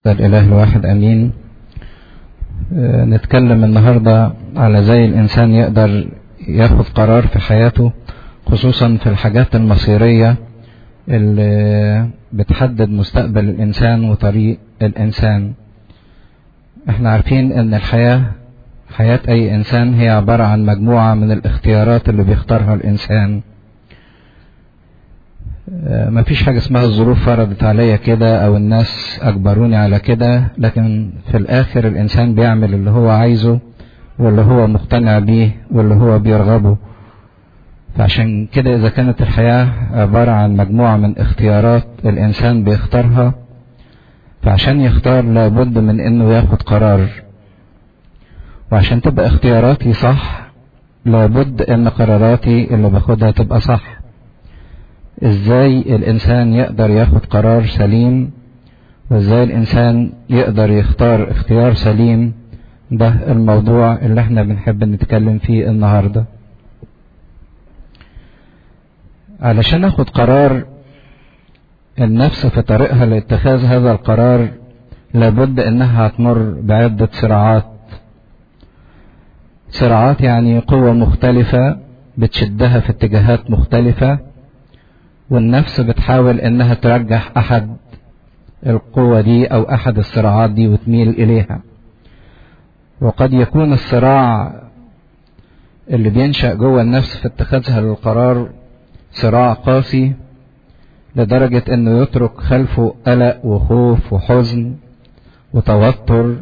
الإله الواحد أمين آه، نتكلم النهاردة على زي الإنسان يقدر ياخد قرار في حياته خصوصا في الحاجات المصيرية اللي بتحدد مستقبل الإنسان وطريق الإنسان احنا عارفين ان الحياة حياة أي إنسان هي عبارة عن مجموعة من الاختيارات اللي بيختارها الإنسان ما فيش حاجة اسمها الظروف فرضت عليا كده او الناس اجبروني على كده لكن في الاخر الانسان بيعمل اللي هو عايزه واللي هو مقتنع بيه واللي هو بيرغبه فعشان كده اذا كانت الحياة عبارة عن مجموعة من اختيارات الانسان بيختارها فعشان يختار لابد من انه ياخد قرار وعشان تبقى اختياراتي صح لابد ان قراراتي اللي باخدها تبقى صح ازاي الانسان يقدر ياخد قرار سليم وازاي الانسان يقدر يختار اختيار سليم ده الموضوع اللي احنا بنحب نتكلم فيه النهارده علشان ناخد قرار النفس في طريقها لاتخاذ هذا القرار لابد انها هتمر بعدة صراعات صراعات يعني قوة مختلفة بتشدها في اتجاهات مختلفة والنفس بتحاول انها ترجح احد القوة دي او احد الصراعات دي وتميل اليها وقد يكون الصراع اللي بينشأ جوه النفس في اتخاذها للقرار صراع قاسي لدرجة انه يترك خلفه قلق وخوف وحزن وتوتر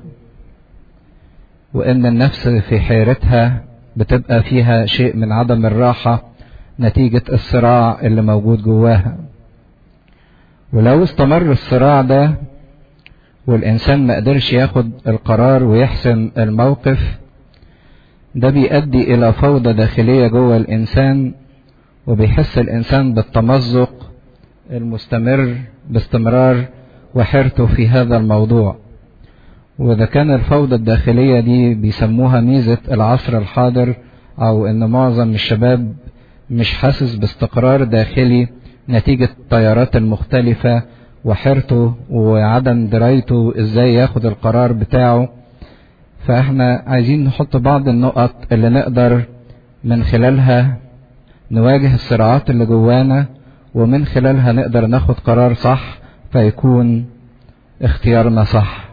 وان النفس في حيرتها بتبقى فيها شيء من عدم الراحة نتيجة الصراع اللي موجود جواها ولو استمر الصراع ده والإنسان ما قدرش ياخد القرار ويحسم الموقف ده بيؤدي إلى فوضى داخلية جوه الإنسان وبيحس الإنسان بالتمزق المستمر باستمرار وحيرته في هذا الموضوع وإذا كان الفوضى الداخلية دي بيسموها ميزة العصر الحاضر أو إن معظم الشباب مش حاسس باستقرار داخلي نتيجة التيارات المختلفة وحيرته وعدم درايته ازاي ياخد القرار بتاعه فاحنا عايزين نحط بعض النقط اللي نقدر من خلالها نواجه الصراعات اللي جوانا ومن خلالها نقدر ناخد قرار صح فيكون اختيارنا صح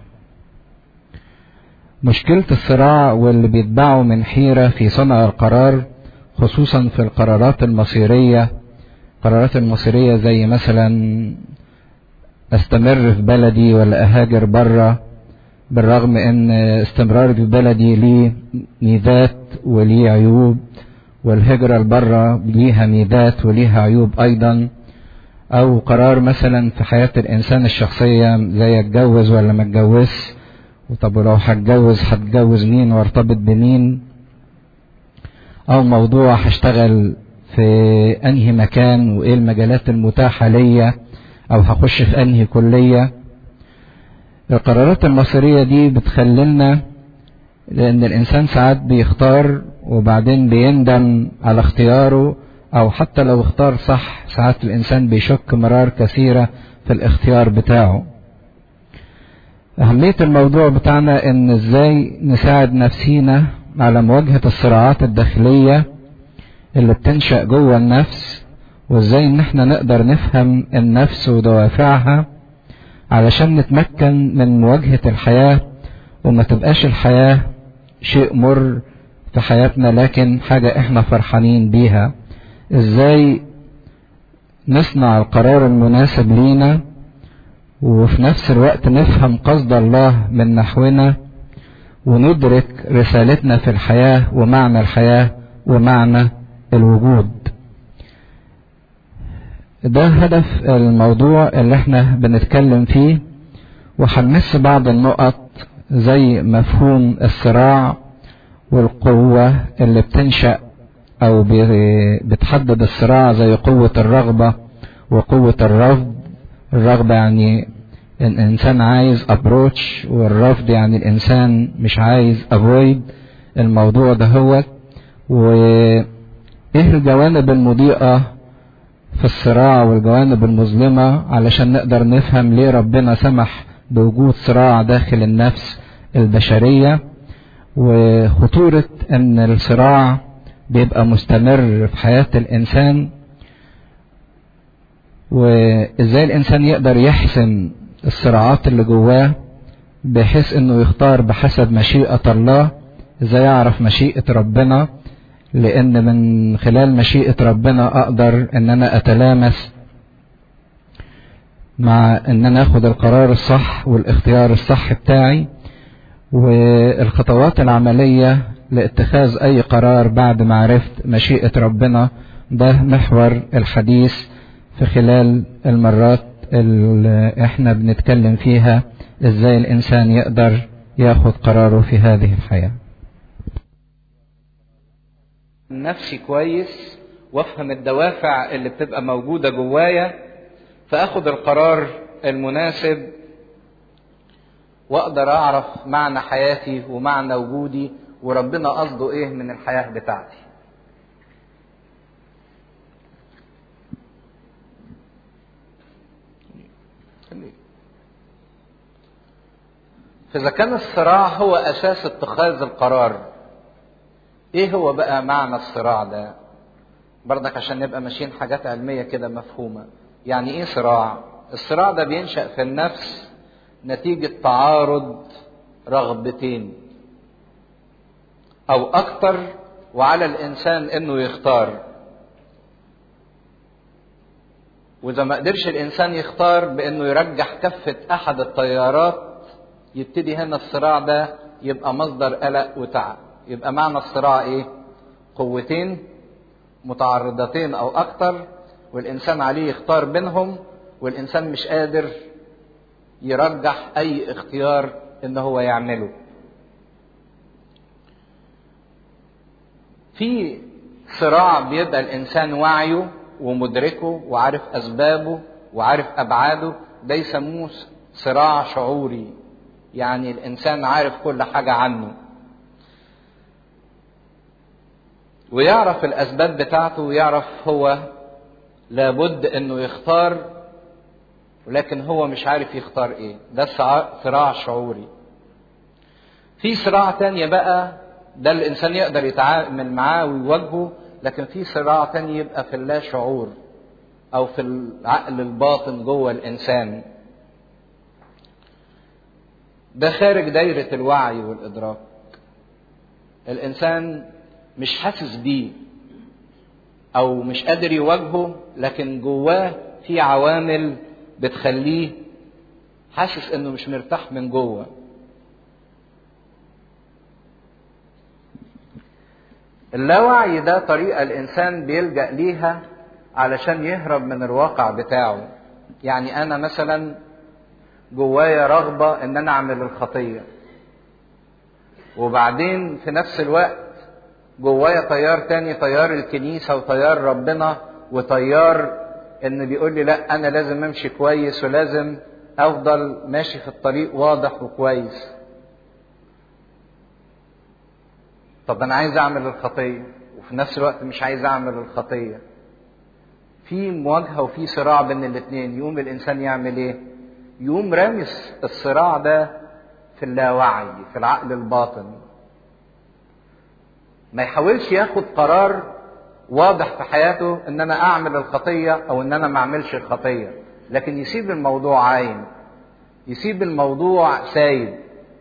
مشكلة الصراع واللي بيتبعه من حيرة في صنع القرار خصوصا في القرارات المصيرية القرارات المصيرية زي مثلا استمر في بلدي ولا اهاجر بره بالرغم ان استمراري في بلدي ليه ميزات وليه عيوب والهجرة لبره ليها ميزات وليها عيوب ايضا او قرار مثلا في حياة الانسان الشخصية زي اتجوز ولا ما اتجوزش وطب ولو هتجوز هتجوز مين وارتبط بمين او موضوع هشتغل في انهي مكان وايه المجالات المتاحة ليا او هخش في انهي كلية القرارات المصيرية دي بتخللنا لان الانسان ساعات بيختار وبعدين بيندم على اختياره او حتى لو اختار صح ساعات الانسان بيشك مرار كثيرة في الاختيار بتاعه اهمية الموضوع بتاعنا ان ازاي نساعد نفسينا على مواجهة الصراعات الداخلية اللي بتنشأ جوه النفس وازاي ان احنا نقدر نفهم النفس ودوافعها علشان نتمكن من مواجهة الحياة وما تبقاش الحياة شيء مر في حياتنا لكن حاجة احنا فرحانين بيها ازاي نصنع القرار المناسب لينا وفي نفس الوقت نفهم قصد الله من نحونا وندرك رسالتنا في الحياة ومعنى الحياة ومعنى الوجود ده هدف الموضوع اللي احنا بنتكلم فيه وهنمس بعض النقط زي مفهوم الصراع والقوة اللي بتنشأ او بتحدد الصراع زي قوة الرغبة وقوة الرفض الرغبة يعني الانسان عايز ابروتش والرفض يعني الانسان مش عايز افويد الموضوع ده هو وايه الجوانب المضيئة في الصراع والجوانب المظلمة علشان نقدر نفهم ليه ربنا سمح بوجود صراع داخل النفس البشرية وخطورة ان الصراع بيبقى مستمر في حياة الانسان وازاي الانسان يقدر يحسم الصراعات اللي جواه بحيث انه يختار بحسب مشيئة الله ازاي يعرف مشيئة ربنا لان من خلال مشيئة ربنا اقدر ان انا اتلامس مع ان انا اخد القرار الصح والاختيار الصح بتاعي والخطوات العملية لاتخاذ اي قرار بعد ما عرفت مشيئة ربنا ده محور الحديث في خلال المرات اللي احنا بنتكلم فيها ازاي الانسان يقدر ياخد قراره في هذه الحياة نفسي كويس وافهم الدوافع اللي بتبقى موجودة جوايا فاخد القرار المناسب واقدر اعرف معنى حياتي ومعنى وجودي وربنا قصده ايه من الحياة بتاعتي فإذا كان الصراع هو أساس اتخاذ القرار إيه هو بقى معنى الصراع ده؟ برضك عشان نبقى ماشيين حاجات علمية كده مفهومة يعني إيه صراع؟ الصراع ده بينشأ في النفس نتيجة تعارض رغبتين أو أكتر وعلى الإنسان إنه يختار وإذا ما قدرش الإنسان يختار بإنه يرجح كفة أحد التيارات يبتدي هنا الصراع ده يبقى مصدر قلق وتعب يبقى معنى الصراع ايه قوتين متعارضتين او اكتر والانسان عليه يختار بينهم والانسان مش قادر يرجح اي اختيار ان هو يعمله في صراع بيبقى الانسان وعيه ومدركه وعارف اسبابه وعارف ابعاده ده يسموه صراع شعوري يعني الانسان عارف كل حاجه عنه ويعرف الاسباب بتاعته ويعرف هو لابد انه يختار ولكن هو مش عارف يختار ايه ده صراع شعوري في صراع تانية بقى ده الانسان يقدر يتعامل معاه ويواجهه لكن في صراع تاني يبقى في اللا شعور او في العقل الباطن جوه الانسان ده خارج دايرة الوعي والإدراك الإنسان مش حاسس بيه أو مش قادر يواجهه لكن جواه في عوامل بتخليه حاسس إنه مش مرتاح من جوه اللاوعي ده طريقة الإنسان بيلجأ ليها علشان يهرب من الواقع بتاعه يعني أنا مثلا جوايا رغبة ان انا اعمل الخطية وبعدين في نفس الوقت جوايا تيار تاني تيار الكنيسة وتيار ربنا وتيار ان بيقول لي لا انا لازم امشي كويس ولازم افضل ماشي في الطريق واضح وكويس طب انا عايز اعمل الخطية وفي نفس الوقت مش عايز اعمل الخطية في مواجهة وفي صراع بين الاتنين يقوم الانسان يعمل ايه يقوم رامي الصراع ده في اللاوعي في العقل الباطن ما يحاولش ياخد قرار واضح في حياته ان انا اعمل الخطيه او ان انا ما اعملش الخطيه لكن يسيب الموضوع عايم يسيب الموضوع سايب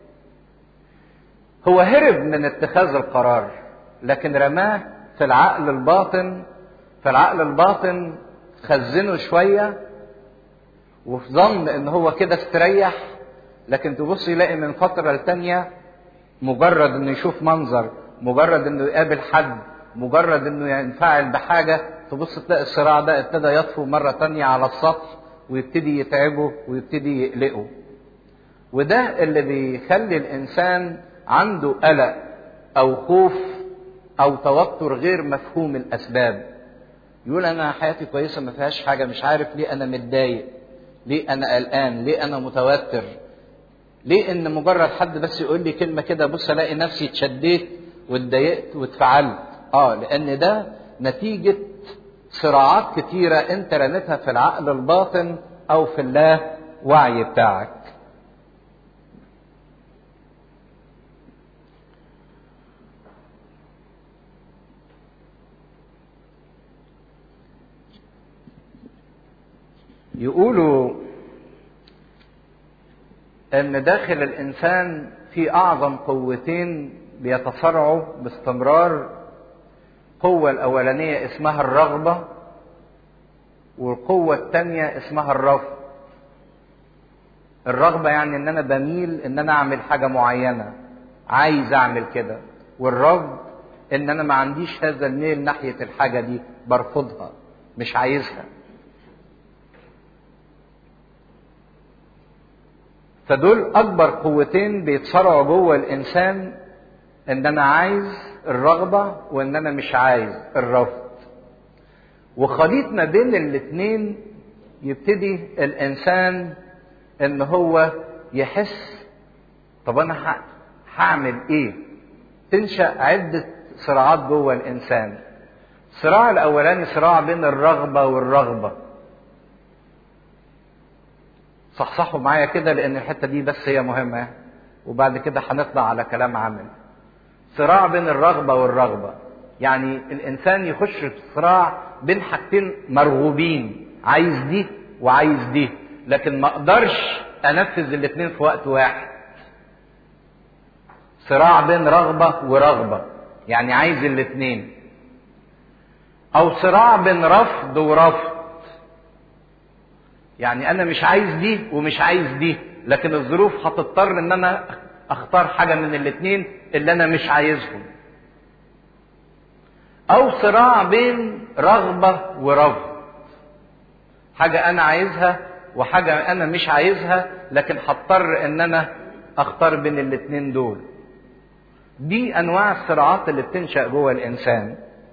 هو هرب من اتخاذ القرار لكن رماه في العقل الباطن في العقل الباطن خزنه شويه وفي ظن ان هو كده استريح لكن تبص يلاقي من فترة لتانية مجرد انه يشوف منظر مجرد انه يقابل حد مجرد انه ينفعل بحاجة تبص تلاقي الصراع ده ابتدى يطفو مرة تانية على السطح ويبتدي يتعبه ويبتدي يقلقه وده اللي بيخلي الانسان عنده قلق او خوف او توتر غير مفهوم الاسباب يقول انا حياتي كويسه ما فيهاش حاجه مش عارف ليه انا متضايق ليه انا قلقان ليه انا متوتر ليه ان مجرد حد بس يقول لي كلمه كده بص الاقي نفسي اتشديت واتضايقت واتفعلت اه لان ده نتيجه صراعات كتيره انت رميتها في العقل الباطن او في اللا وعي بتاعك يقولوا ان داخل الانسان في اعظم قوتين بيتصارعوا باستمرار القوة الاولانية اسمها الرغبة والقوة التانية اسمها الرفض الرغبة يعني ان انا بميل ان انا اعمل حاجة معينة عايز اعمل كده والرفض ان انا ما عنديش هذا الميل ناحية الحاجة دي برفضها مش عايزها فدول اكبر قوتين بيتصارعوا جوه الانسان ان انا عايز الرغبة وان انا مش عايز الرفض وخليط ما بين الاتنين يبتدي الانسان ان هو يحس طب انا هعمل ايه تنشا عده صراعات جوه الانسان الصراع الاولاني صراع بين الرغبه والرغبه صحصحوا معايا كده لان الحته دي بس هي مهمه وبعد كده هنطلع على كلام عمل صراع بين الرغبه والرغبه يعني الانسان يخش في صراع بين حاجتين مرغوبين عايز دي وعايز دي لكن ما اقدرش انفذ الاثنين في وقت واحد صراع بين رغبه ورغبه يعني عايز الاثنين او صراع بين رفض ورفض يعني انا مش عايز دي ومش عايز دي لكن الظروف هتضطر ان انا اختار حاجه من الاثنين اللي انا مش عايزهم او صراع بين رغبه ورفض حاجه انا عايزها وحاجه انا مش عايزها لكن هضطر ان انا اختار بين الاثنين دول دي انواع الصراعات اللي بتنشا جوه الانسان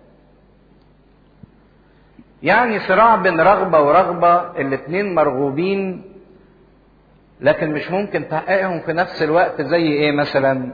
يعني صراع بين رغبه ورغبه الاثنين مرغوبين لكن مش ممكن تحققهم في نفس الوقت زي ايه مثلا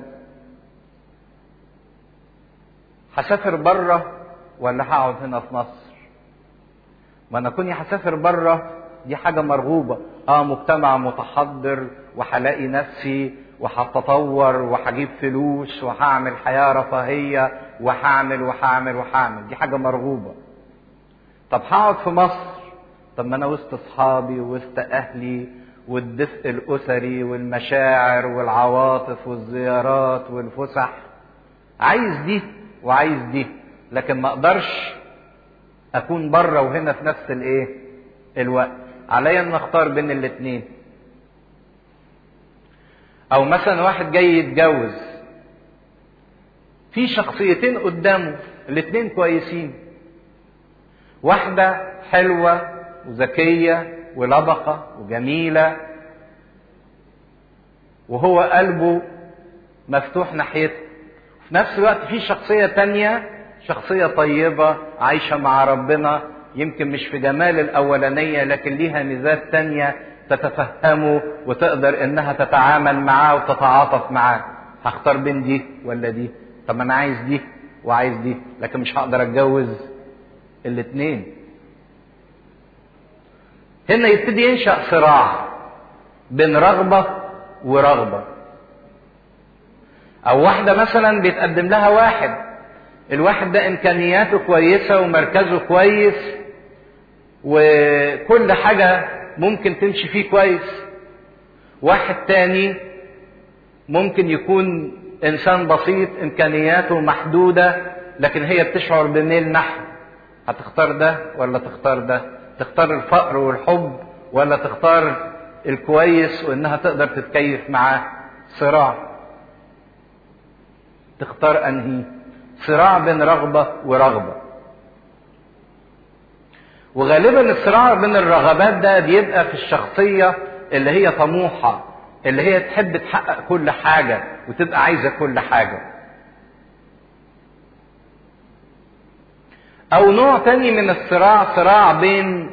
هسافر بره ولا هقعد هنا في مصر ما انا كوني هسافر بره دي حاجة مرغوبة اه مجتمع متحضر وهلاقي نفسي وهتطور وهجيب فلوس وهعمل حياة رفاهية وهعمل وهعمل وهعمل دي حاجة مرغوبة طب هقعد في مصر طب ما انا وسط اصحابي ووسط اهلي والدفء الاسري والمشاعر والعواطف والزيارات والفسح عايز دي وعايز دي لكن ما اقدرش اكون بره وهنا في نفس الايه الوقت عليا ان اختار بين الاثنين او مثلا واحد جاي يتجوز في شخصيتين قدامه الاثنين كويسين واحدة حلوة وذكية ولبقة وجميلة وهو قلبه مفتوح ناحيته في نفس الوقت في شخصية تانية شخصية طيبة عايشة مع ربنا يمكن مش في جمال الأولانية لكن ليها ميزات تانية تتفهمه وتقدر إنها تتعامل معاه وتتعاطف معاه هختار بين دي ولا دي طب أنا عايز دي وعايز دي لكن مش هقدر أتجوز الاتنين هنا يبتدي ينشأ صراع بين رغبة ورغبة أو واحدة مثلا بيتقدم لها واحد الواحد ده إمكانياته كويسة ومركزه كويس وكل حاجة ممكن تمشي فيه كويس واحد تاني ممكن يكون إنسان بسيط إمكانياته محدودة لكن هي بتشعر بميل نحو هتختار ده ولا تختار ده تختار الفقر والحب ولا تختار الكويس وانها تقدر تتكيف معاه صراع تختار انهي صراع بين رغبة ورغبة وغالبا الصراع بين الرغبات ده بيبقى في الشخصية اللي هي طموحة اللي هي تحب تحقق كل حاجة وتبقى عايزة كل حاجة او نوع تاني من الصراع صراع بين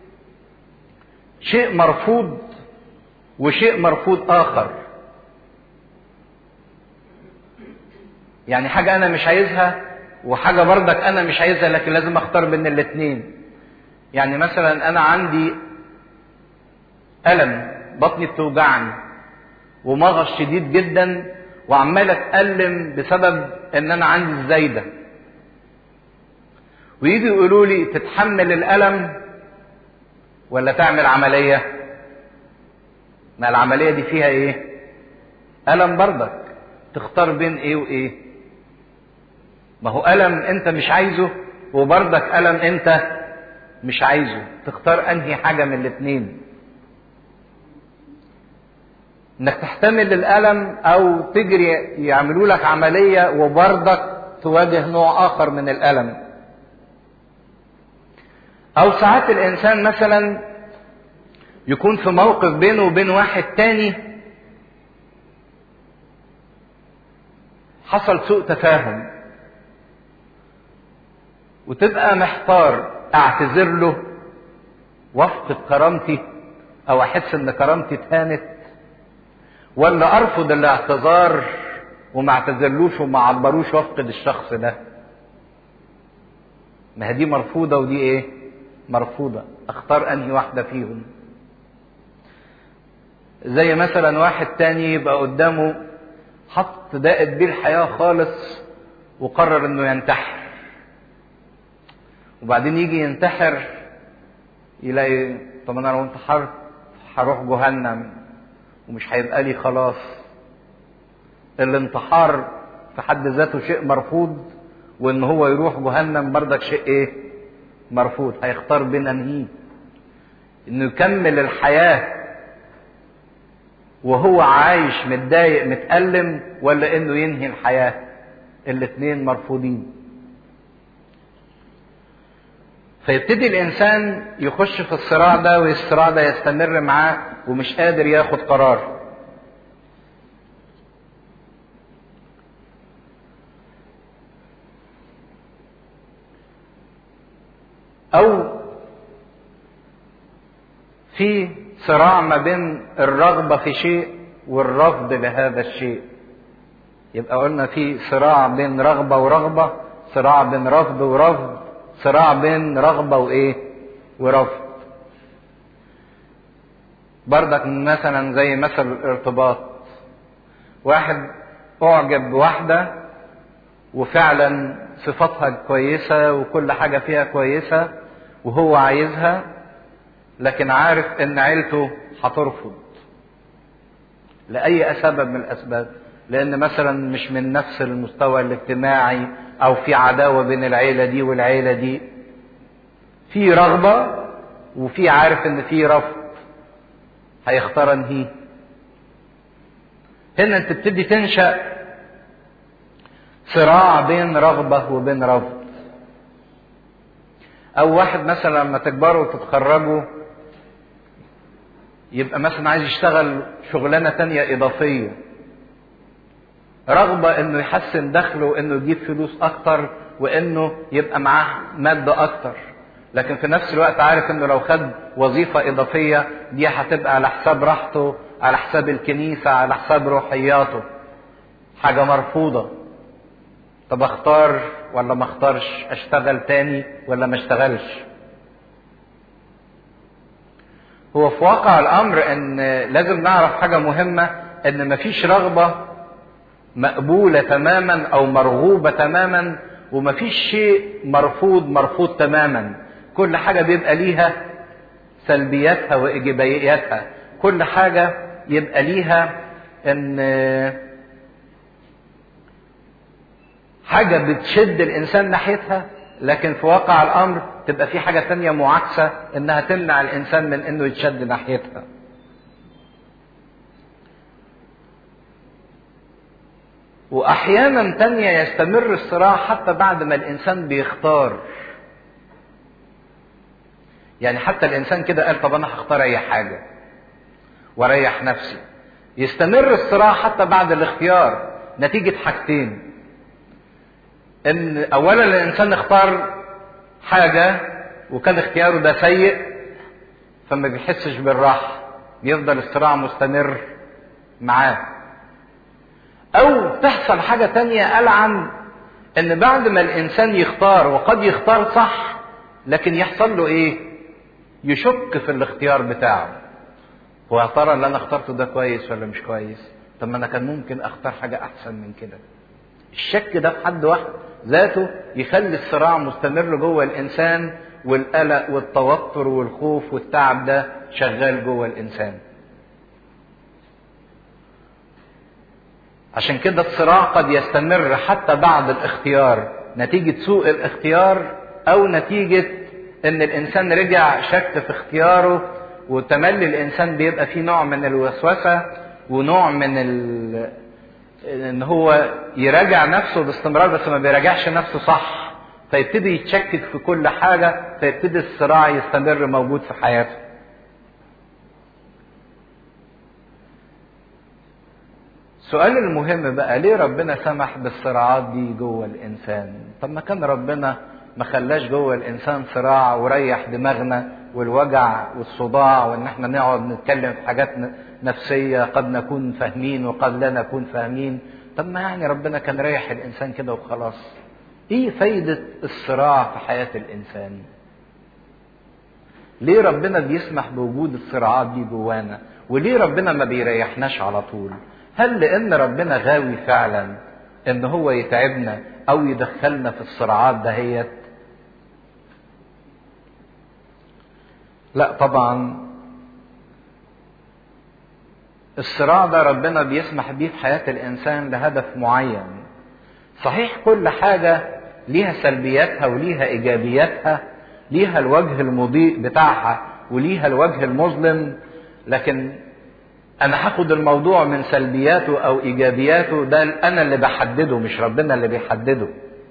شيء مرفوض وشيء مرفوض اخر يعني حاجة انا مش عايزها وحاجة برضك انا مش عايزها لكن لازم اختار بين الاتنين يعني مثلا انا عندي الم بطني بتوجعني ومغص شديد جدا وعمال اتألم بسبب ان انا عندي الزايده ويجي يقولوا لي تتحمل الألم ولا تعمل عملية ما العملية دي فيها ايه ألم برضك تختار بين ايه وايه ما هو ألم انت مش عايزه وبرضك ألم انت مش عايزه تختار انهي حاجة من الاتنين انك تحتمل الألم او تجري يعملوا لك عملية وبرضك تواجه نوع اخر من الألم او ساعات الانسان مثلا يكون في موقف بينه وبين واحد تاني حصل سوء تفاهم وتبقى محتار اعتذر له وافقد كرامتي او احس ان كرامتي اتهانت ولا ارفض الاعتذار وما اعتذرلوش وما عبروش وافقد الشخص ده ما هي دي مرفوضه ودي ايه مرفوضه اختار انهي واحده فيهم زي مثلا واحد تاني يبقى قدامه حط دقت بيه الحياه خالص وقرر انه ينتحر وبعدين يجي ينتحر يلاقي طب انا لو انتحرت هروح جهنم ومش هيبقى لي خلاص الانتحار في حد ذاته شيء مرفوض وان هو يروح جهنم بردك شيء ايه مرفوض هيختار بين انهيه انه يكمل الحياه وهو عايش متضايق متألم ولا انه ينهي الحياه الاثنين مرفوضين فيبتدي الانسان يخش في الصراع ده والصراع ده يستمر معاه ومش قادر ياخد قرار او في صراع ما بين الرغبه في شيء والرفض لهذا الشيء يبقى قلنا في صراع بين رغبه ورغبه صراع بين رفض ورفض صراع بين رغبه وايه ورفض بردك مثلا زي مثل الارتباط واحد اعجب بواحده وفعلا صفاتها كويسه وكل حاجه فيها كويسه وهو عايزها لكن عارف ان عيلته هترفض لاي سبب من الاسباب لان مثلا مش من نفس المستوى الاجتماعي او في عداوه بين العيله دي والعيله دي في رغبه وفي عارف ان في رفض هيختار انهي هنا تبتدي تنشا صراع بين رغبه وبين رفض او واحد مثلا لما تكبروا وتتخرجوا يبقى مثلا عايز يشتغل شغلانه تانية اضافيه رغبه انه يحسن دخله وانه يجيب فلوس اكتر وانه يبقى معاه ماده اكتر لكن في نفس الوقت عارف انه لو خد وظيفه اضافيه دي هتبقى على حساب راحته على حساب الكنيسه على حساب روحياته حاجه مرفوضه طب اختار ولا ما اختارش اشتغل تاني ولا ما اشتغلش هو في واقع الامر ان لازم نعرف حاجه مهمه ان مفيش رغبه مقبوله تماما او مرغوبه تماما ومفيش شيء مرفوض مرفوض تماما كل حاجه بيبقى ليها سلبياتها وايجابياتها كل حاجه يبقى ليها ان حاجة بتشد الإنسان ناحيتها لكن في واقع الأمر تبقى في حاجة تانية معاكسة إنها تمنع الإنسان من إنه يتشد ناحيتها. وأحيانا تانية يستمر الصراع حتى بعد ما الإنسان بيختار. يعني حتى الإنسان كده قال طب أنا هختار أي حاجة وأريح نفسي. يستمر الصراع حتى بعد الاختيار نتيجة حاجتين. ان اولا الانسان اختار حاجة وكان اختياره ده سيء فما بيحسش بالراحة بيفضل الصراع مستمر معاه او تحصل حاجة تانية ألعن ان بعد ما الانسان يختار وقد يختار صح لكن يحصل له ايه يشك في الاختيار بتاعه هو يا ترى اللي انا اخترته ده كويس ولا مش كويس طب ما انا كان ممكن اختار حاجة احسن من كده الشك ده في حد واحد ذاته يخلي الصراع مستمر جوه الانسان والقلق والتوتر والخوف والتعب ده شغال جوه الانسان عشان كده الصراع قد يستمر حتى بعد الاختيار نتيجة سوء الاختيار او نتيجة ان الانسان رجع شك في اختياره وتملي الانسان بيبقى فيه نوع من الوسوسة ونوع من ال... ان هو يراجع نفسه باستمرار بس ما بيراجعش نفسه صح فيبتدي يتشكك في كل حاجة فيبتدي الصراع يستمر موجود في حياته السؤال المهم بقى ليه ربنا سمح بالصراعات دي جوه الانسان طب ما كان ربنا ما خلاش جوه الانسان صراع وريح دماغنا والوجع والصداع وان احنا نقعد نتكلم في حاجات نفسيه قد نكون فاهمين وقد لا نكون فاهمين طب ما يعني ربنا كان ريح الانسان كده وخلاص ايه فايده الصراع في حياه الانسان ليه ربنا بيسمح بوجود الصراعات دي جوانا وليه ربنا ما بيريحناش على طول هل لان ربنا غاوي فعلا ان هو يتعبنا او يدخلنا في الصراعات دهيت لا طبعا الصراع ده ربنا بيسمح بيه في حياة الإنسان لهدف معين صحيح كل حاجة ليها سلبياتها وليها إيجابياتها ليها الوجه المضيء بتاعها وليها الوجه المظلم لكن أنا هاخد الموضوع من سلبياته أو إيجابياته ده أنا اللي بحدده مش ربنا اللي بيحدده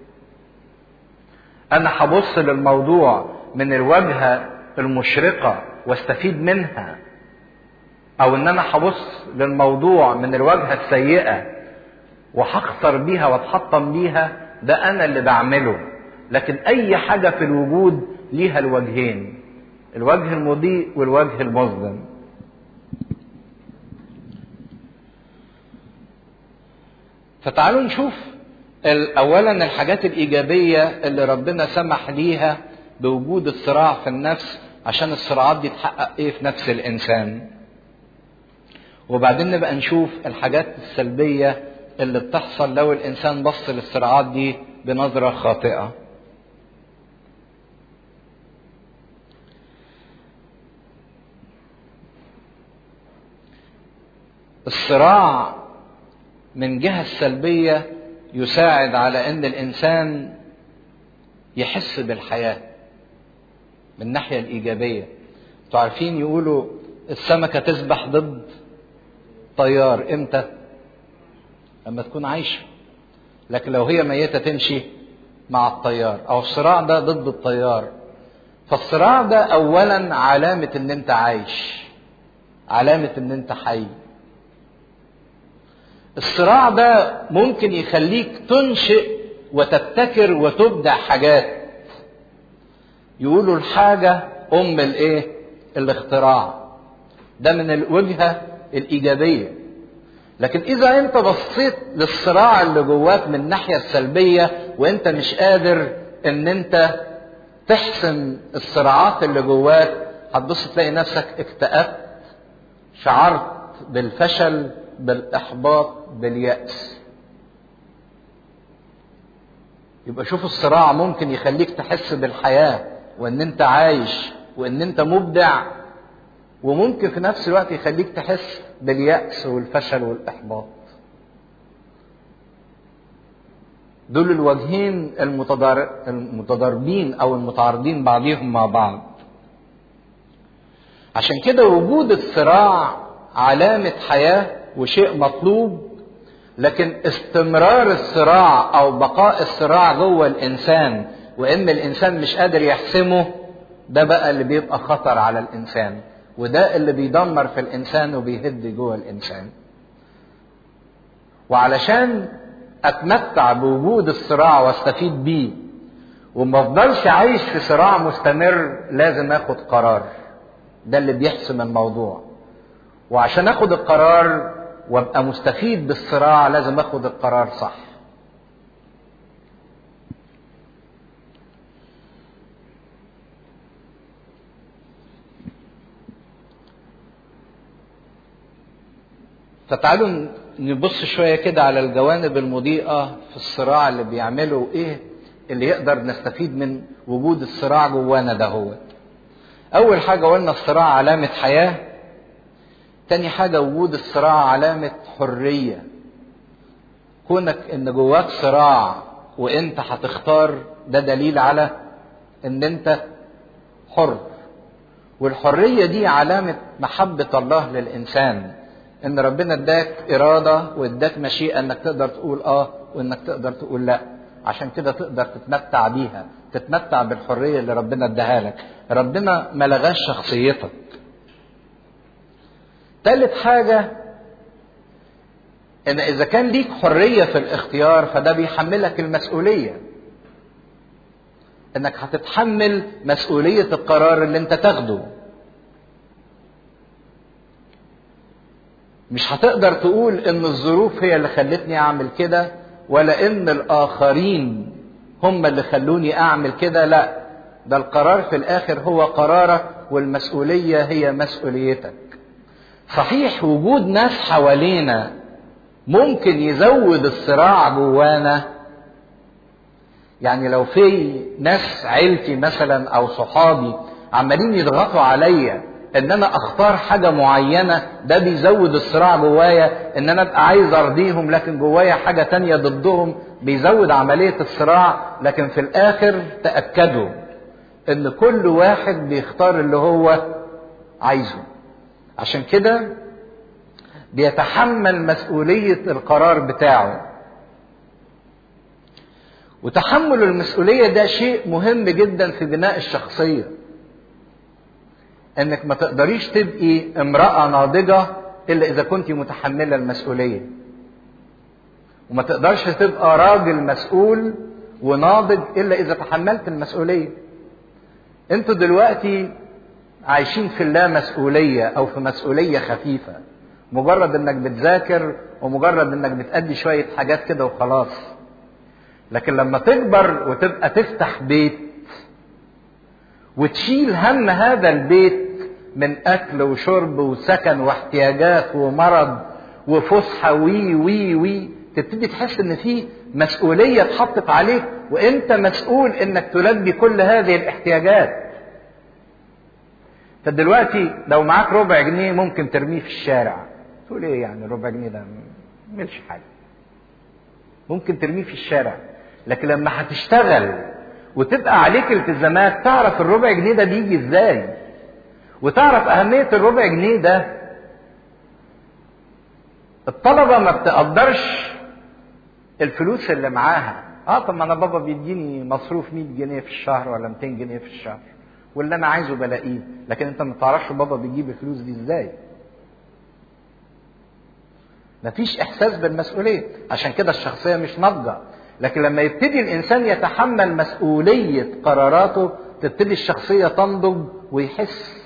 أنا هبص للموضوع من الوجهة المشرقة واستفيد منها او ان انا هبص للموضوع من الواجهة السيئة وهخسر بيها واتحطم بيها ده انا اللي بعمله لكن اي حاجة في الوجود ليها الوجهين الوجه المضيء والوجه المظلم فتعالوا نشوف اولا الحاجات الايجابية اللي ربنا سمح ليها بوجود الصراع في النفس عشان الصراعات دي تحقق ايه في نفس الانسان وبعدين نبقى نشوف الحاجات السلبية اللي بتحصل لو الانسان بص للصراعات دي بنظرة خاطئة الصراع من جهة السلبية يساعد على ان الانسان يحس بالحياه من الناحية الإيجابية انتوا عارفين يقولوا السمكة تسبح ضد طيار امتى لما تكون عايشة لكن لو هي ميتة تمشي مع الطيار او الصراع ده ضد الطيار فالصراع ده اولا علامة ان انت عايش علامة ان انت حي الصراع ده ممكن يخليك تنشئ وتبتكر وتبدع حاجات يقولوا الحاجة أم الإيه؟ الاختراع. ده من الوجهة الإيجابية. لكن إذا أنت بصيت للصراع اللي جواك من الناحية السلبية وأنت مش قادر إن أنت تحسم الصراعات اللي جواك هتبص تلاقي نفسك اكتئبت شعرت بالفشل بالإحباط باليأس. يبقى شوف الصراع ممكن يخليك تحس بالحياه وان انت عايش وان انت مبدع وممكن في نفس الوقت يخليك تحس باليأس والفشل والإحباط دول الوجهين المتضاربين أو المتعارضين بعضهم مع بعض عشان كده وجود الصراع علامة حياة وشيء مطلوب لكن استمرار الصراع أو بقاء الصراع جوه الإنسان وان الانسان مش قادر يحسمه ده بقى اللي بيبقى خطر على الانسان وده اللي بيدمر في الانسان وبيهد جوه الانسان وعلشان اتمتع بوجود الصراع واستفيد بيه وما افضلش عايش في صراع مستمر لازم اخد قرار ده اللي بيحسم الموضوع وعشان اخد القرار وابقى مستفيد بالصراع لازم اخد القرار صح فتعالوا نبص شويه كده على الجوانب المضيئه في الصراع اللي بيعمله ايه اللي يقدر نستفيد من وجود الصراع جوانا ده هو اول حاجه قلنا الصراع علامه حياه تاني حاجه وجود الصراع علامه حريه كونك ان جواك صراع وانت هتختار ده دليل على ان انت حر والحريه دي علامه محبه الله للانسان ان ربنا اداك اراده واداك مشيئه انك تقدر تقول اه وانك تقدر تقول لا عشان كده تقدر تتمتع بيها تتمتع بالحريه اللي ربنا اداها لك ربنا ما لغاش شخصيتك تالت حاجه ان اذا كان ليك حريه في الاختيار فده بيحملك المسؤوليه انك هتتحمل مسؤوليه القرار اللي انت تاخده مش هتقدر تقول ان الظروف هي اللي خلتني اعمل كده ولا ان الاخرين هم اللي خلوني اعمل كده لا ده القرار في الاخر هو قرارك والمسؤوليه هي مسؤوليتك صحيح وجود ناس حوالينا ممكن يزود الصراع جوانا يعني لو في ناس عيلتي مثلا او صحابي عمالين يضغطوا عليا ان انا اختار حاجه معينه ده بيزود الصراع جوايا ان انا ابقى عايز ارضيهم لكن جوايا حاجه تانية ضدهم بيزود عمليه الصراع لكن في الاخر تاكدوا ان كل واحد بيختار اللي هو عايزه عشان كده بيتحمل مسؤوليه القرار بتاعه وتحمل المسؤوليه ده شيء مهم جدا في بناء الشخصيه انك ما تقدريش تبقي امراه ناضجه الا اذا كنت متحمله المسؤوليه وما تقدرش تبقى راجل مسؤول وناضج الا اذا تحملت المسؤوليه انتوا دلوقتي عايشين في اللا مسؤوليه او في مسؤوليه خفيفه مجرد انك بتذاكر ومجرد انك بتأدي شويه حاجات كده وخلاص لكن لما تكبر وتبقى تفتح بيت وتشيل هم هذا البيت من اكل وشرب وسكن واحتياجات ومرض وفسحه وي وي وي تبتدي تحس ان في مسؤوليه اتحطت عليك وانت مسؤول انك تلبي كل هذه الاحتياجات فدلوقتي لو معاك ربع جنيه ممكن ترميه في الشارع تقول ايه يعني ربع جنيه ده ملش حاجه ممكن ترميه في الشارع لكن لما هتشتغل وتبقى عليك التزامات تعرف الربع جنيه ده بيجي ازاي وتعرف اهميه الربع جنيه ده الطلبه ما بتقدرش الفلوس اللي معاها اه طب ما انا بابا بيديني مصروف 100 جنيه في الشهر ولا 200 جنيه في الشهر واللي انا عايزه بلاقيه لكن انت ما تعرفش بابا بيجيب الفلوس دي ازاي مفيش احساس بالمسؤوليه عشان كده الشخصيه مش ناضجه لكن لما يبتدي الانسان يتحمل مسؤوليه قراراته تبتدي الشخصيه تنضج ويحس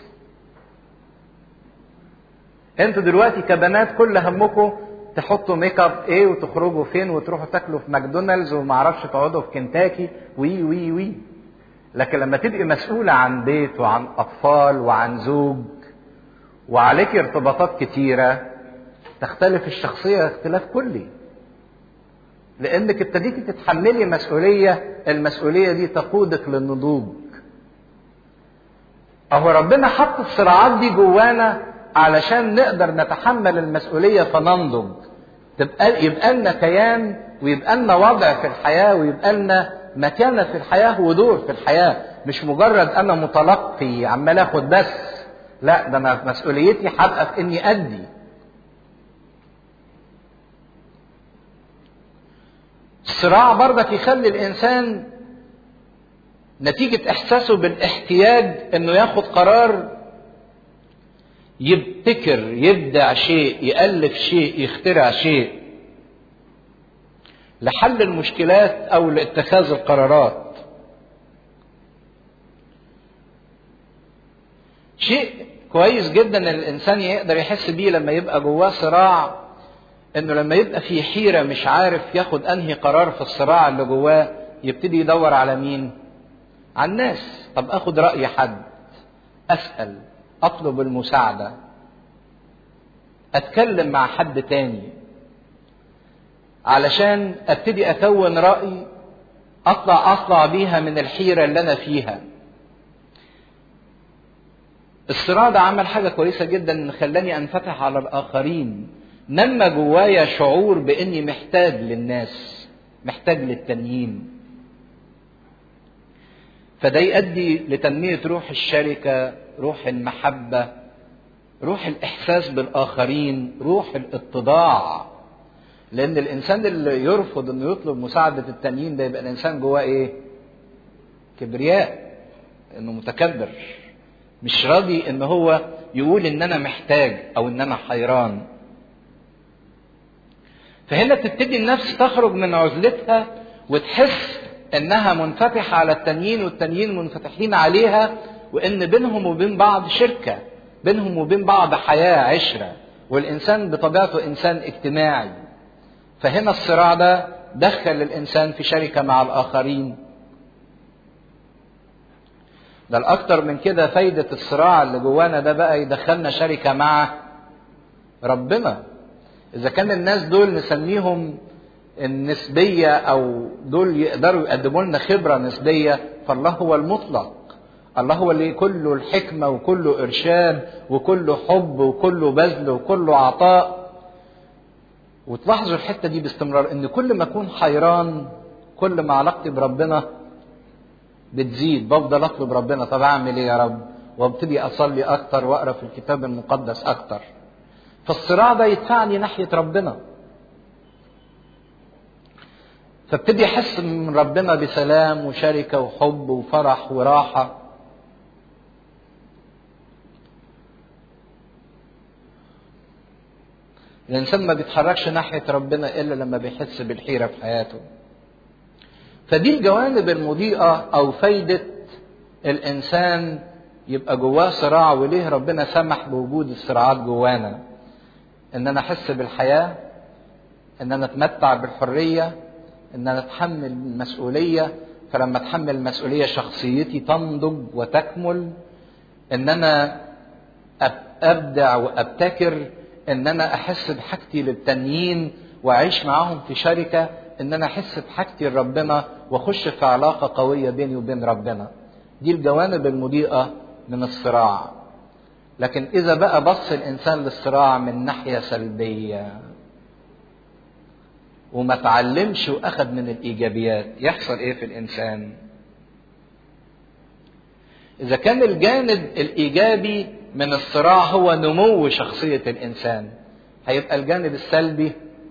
انتوا دلوقتي كبنات كل همكم تحطوا ميك اب ايه وتخرجوا فين وتروحوا تاكلوا في ماكدونالدز ومعرفش تقعدوا في كنتاكي وي وي وي لكن لما تبقي مسؤولة عن بيت وعن أطفال وعن زوج وعليك ارتباطات كتيرة تختلف الشخصية اختلاف كلي لأنك ابتديتي تتحملي مسؤولية المسؤولية دي تقودك للنضوج أهو ربنا حط الصراعات دي جوانا علشان نقدر نتحمل المسؤولية فننضج تبقى يبقى لنا كيان ويبقى لنا وضع في الحياة ويبقى لنا مكانة في الحياة ودور في الحياة مش مجرد أنا متلقي عمال آخد بس لا ده أنا مسؤوليتي هبقى في إني أدي الصراع برضك يخلي الإنسان نتيجة إحساسه بالاحتياج إنه ياخد قرار يبتكر يبدع شيء يألف شيء يخترع شيء لحل المشكلات او لاتخاذ القرارات شيء كويس جدا ان الانسان يقدر يحس بيه لما يبقى جواه صراع انه لما يبقى في حيره مش عارف ياخد انهي قرار في الصراع اللي جواه يبتدي يدور على مين على الناس طب اخد راي حد اسال اطلب المساعده اتكلم مع حد تاني علشان ابتدي اكون راي اطلع اطلع بيها من الحيره اللي انا فيها الصراع ده عمل حاجه كويسه جدا ان خلاني انفتح على الاخرين نما جوايا شعور باني محتاج للناس محتاج للتانيين فده يؤدي لتنميه روح الشركه روح المحبه روح الاحساس بالاخرين روح الاتضاع لان الانسان اللي يرفض انه يطلب مساعده التانيين ده يبقى الانسان جواه ايه كبرياء انه متكبر مش راضي ان هو يقول ان انا محتاج او ان انا حيران فهنا تبتدي النفس تخرج من عزلتها وتحس انها منفتحه على التانيين والتانيين منفتحين عليها وان بينهم وبين بعض شركه بينهم وبين بعض حياه عشره والانسان بطبيعته انسان اجتماعي فهنا الصراع ده دخل الانسان في شركه مع الاخرين ده الاكتر من كده فايده الصراع اللي جوانا ده بقى يدخلنا شركه مع ربنا اذا كان الناس دول نسميهم النسبيه او دول يقدروا يقدموا لنا خبره نسبيه فالله هو المطلق الله هو اللي كله الحكمه وكله ارشاد وكله حب وكله بذل وكله عطاء وتلاحظوا الحته دي باستمرار ان كل ما اكون حيران كل ما علاقتي بربنا بتزيد بفضل اطلب ربنا طب اعمل ايه يا رب وابتدي اصلي اكتر واقرا في الكتاب المقدس اكتر فالصراع ده يدفعني ناحيه ربنا فابتدي احس من ربنا بسلام وشركه وحب وفرح وراحه الانسان ما بيتحركش ناحيه ربنا الا لما بيحس بالحيره في حياته فدي الجوانب المضيئه او فايده الانسان يبقى جواه صراع وليه ربنا سمح بوجود الصراعات جوانا ان انا احس بالحياه ان انا اتمتع بالحريه ان انا اتحمل المسؤوليه فلما اتحمل المسؤوليه شخصيتي تنضج وتكمل ان انا ابدع وابتكر ان انا احس بحاجتي للتانيين واعيش معاهم في شركه ان انا احس بحاجتي لربنا واخش في علاقه قويه بيني وبين ربنا دي الجوانب المضيئه من الصراع لكن اذا بقى بص الانسان للصراع من ناحيه سلبيه وما تعلمش واخد من الايجابيات يحصل ايه في الانسان اذا كان الجانب الايجابي من الصراع هو نمو شخصيه الانسان هيبقى الجانب السلبي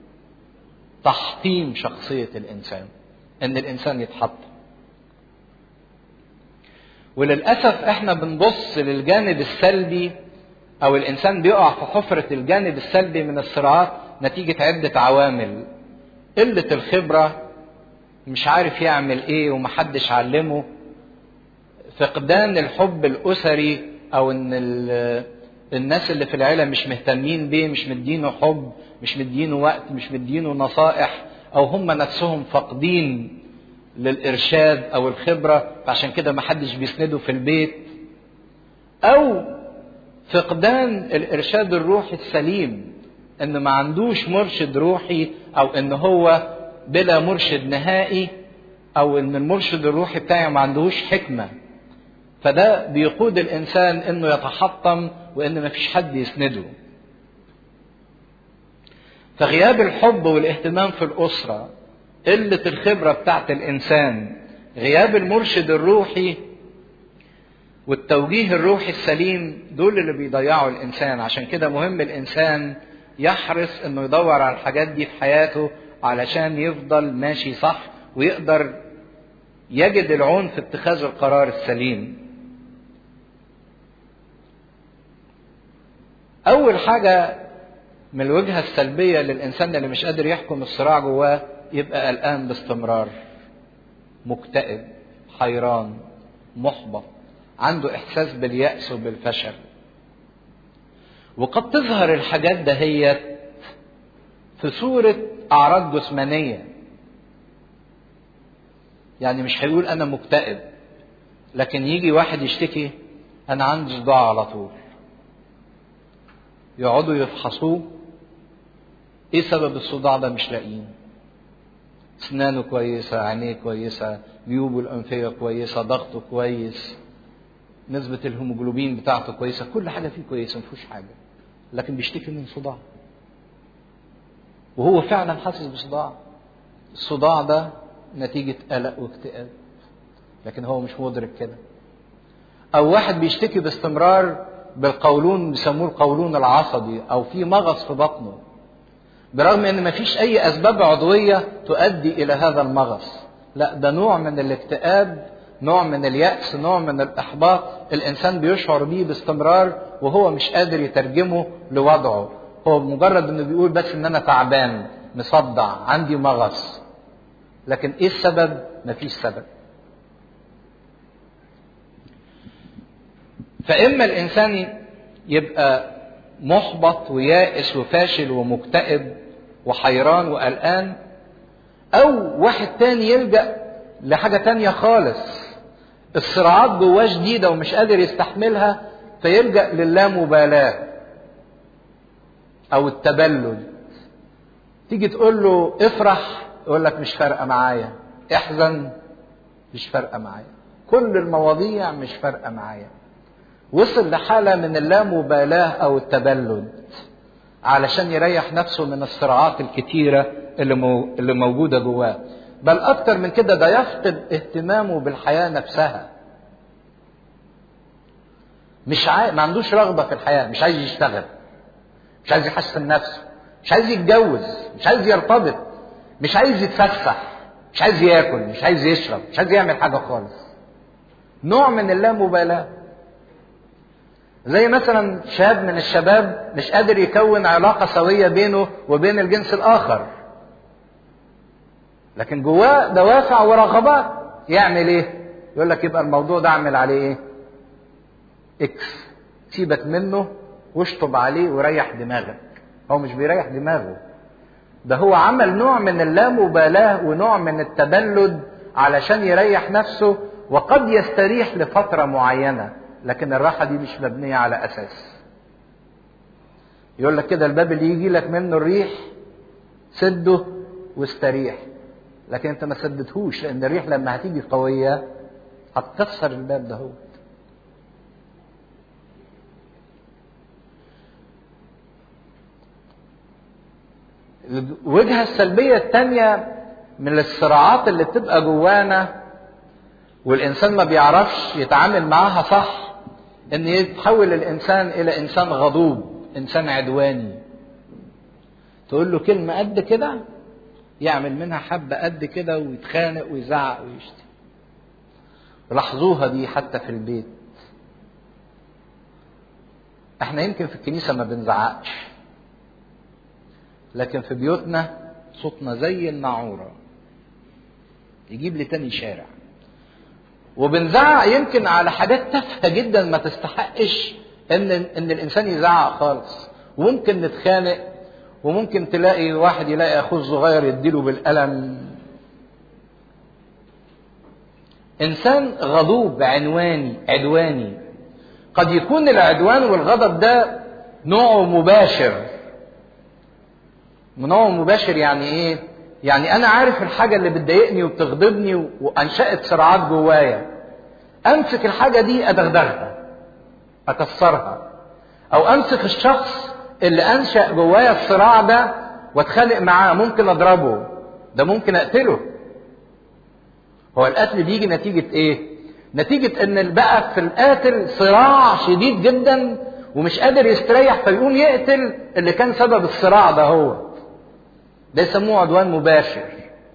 تحطيم شخصيه الانسان ان الانسان يتحطم وللاسف احنا بنبص للجانب السلبي او الانسان بيقع في حفره الجانب السلبي من الصراعات نتيجه عده عوامل قله الخبره مش عارف يعمل ايه ومحدش علمه فقدان الحب الاسري او ان الناس اللي في العيله مش مهتمين بيه مش مدينه حب مش مدينه وقت مش مدينه نصائح او هم نفسهم فاقدين للارشاد او الخبره فعشان كده ما حدش بيسنده في البيت او فقدان الارشاد الروحي السليم ان ما عندوش مرشد روحي او ان هو بلا مرشد نهائي او ان المرشد الروحي بتاعي ما عندهوش حكمه فده بيقود الانسان انه يتحطم وان ما فيش حد يسنده فغياب الحب والاهتمام في الاسره قله الخبره بتاعت الانسان غياب المرشد الروحي والتوجيه الروحي السليم دول اللي بيضيعوا الانسان عشان كده مهم الانسان يحرص انه يدور على الحاجات دي في حياته علشان يفضل ماشي صح ويقدر يجد العون في اتخاذ القرار السليم اول حاجه من الوجهه السلبيه للانسان اللي مش قادر يحكم الصراع جواه يبقى قلقان باستمرار مكتئب حيران محبط عنده احساس بالياس وبالفشل وقد تظهر الحاجات دهيت في صوره اعراض جسمانيه يعني مش هيقول انا مكتئب لكن يجي واحد يشتكي انا عندي صداع على طول يقعدوا يفحصوه ايه سبب الصداع ده مش لاقيين اسنانه كويسه عينيه كويسه جيوبه الانفيه كويسه ضغطه كويس نسبه الهيموجلوبين بتاعته كويسه كل حاجه فيه كويسه ما فيهوش حاجه لكن بيشتكي من صداع وهو فعلا حاسس بصداع الصداع ده نتيجه قلق واكتئاب لكن هو مش مدرك كده او واحد بيشتكي باستمرار بالقولون بيسموه القولون العصبي او في مغص في بطنه برغم ان مفيش اي اسباب عضويه تؤدي الى هذا المغص لا ده نوع من الاكتئاب نوع من اليأس نوع من الإحباط الإنسان بيشعر بيه باستمرار وهو مش قادر يترجمه لوضعه هو مجرد إنه بيقول بس إن أنا تعبان مصدع عندي مغص لكن إيه السبب؟ مفيش سبب فإما الإنسان يبقى محبط ويائس وفاشل ومكتئب وحيران وقلقان أو واحد تاني يلجأ لحاجة تانية خالص الصراعات جواه شديدة ومش قادر يستحملها فيلجأ للامبالاة أو التبلد تيجي تقول له افرح يقول لك مش فارقة معايا احزن مش فارقة معايا كل المواضيع مش فارقة معايا وصل لحالة من اللامبالاة أو التبلد علشان يريح نفسه من الصراعات الكتيرة اللي, مو... اللي موجودة جواه بل أكتر من كده ده يفقد اهتمامه بالحياة نفسها مش عاي... ما عندوش رغبة في الحياة مش عايز يشتغل مش عايز يحسن نفسه مش عايز يتجوز مش عايز يرتبط مش عايز يتفسح مش عايز ياكل مش عايز يشرب مش عايز يعمل حاجة خالص نوع من اللامبالاة زي مثلا شاب من الشباب مش قادر يكون علاقة سوية بينه وبين الجنس الآخر لكن جواه دوافع ورغبات يعمل ايه؟ يقول لك يبقى الموضوع ده اعمل عليه ايه؟ اكس سيبك منه واشطب عليه وريح دماغك هو مش بيريح دماغه ده هو عمل نوع من اللامبالاة ونوع من التبلد علشان يريح نفسه وقد يستريح لفترة معينة لكن الراحة دي مش مبنية على أساس يقول لك كده الباب اللي يجي لك منه الريح سده واستريح لكن انت ما سدتهوش لان الريح لما هتيجي قوية هتكسر الباب ده هو الوجهة السلبية الثانية من الصراعات اللي بتبقى جوانا والإنسان ما بيعرفش يتعامل معاها صح إن يتحول الإنسان إلى إنسان غضوب إنسان عدواني تقول له كلمة قد كده يعمل منها حبة قد كده ويتخانق ويزعق ويشتم لاحظوها دي حتى في البيت احنا يمكن في الكنيسة ما بنزعقش لكن في بيوتنا صوتنا زي الناعورة يجيب لي تاني شارع وبنزعق يمكن على حاجات تافهة جدا ما تستحقش ان ان الانسان يزعق خالص وممكن نتخانق وممكن تلاقي واحد يلاقي اخوه الصغير يديله بالقلم انسان غضوب عنواني عدواني قد يكون العدوان والغضب ده نوعه مباشر نوعه مباشر يعني ايه يعني انا عارف الحاجه اللي بتضايقني وبتغضبني وانشات صراعات جوايا امسك الحاجه دي ادغدغها اكسرها او امسك الشخص اللي انشا جوايا الصراع ده واتخانق معاه ممكن اضربه ده ممكن اقتله هو القتل بيجي نتيجه ايه نتيجه ان بقى في القاتل صراع شديد جدا ومش قادر يستريح فيقوم يقتل اللي كان سبب الصراع ده هو ده يسموه عدوان مباشر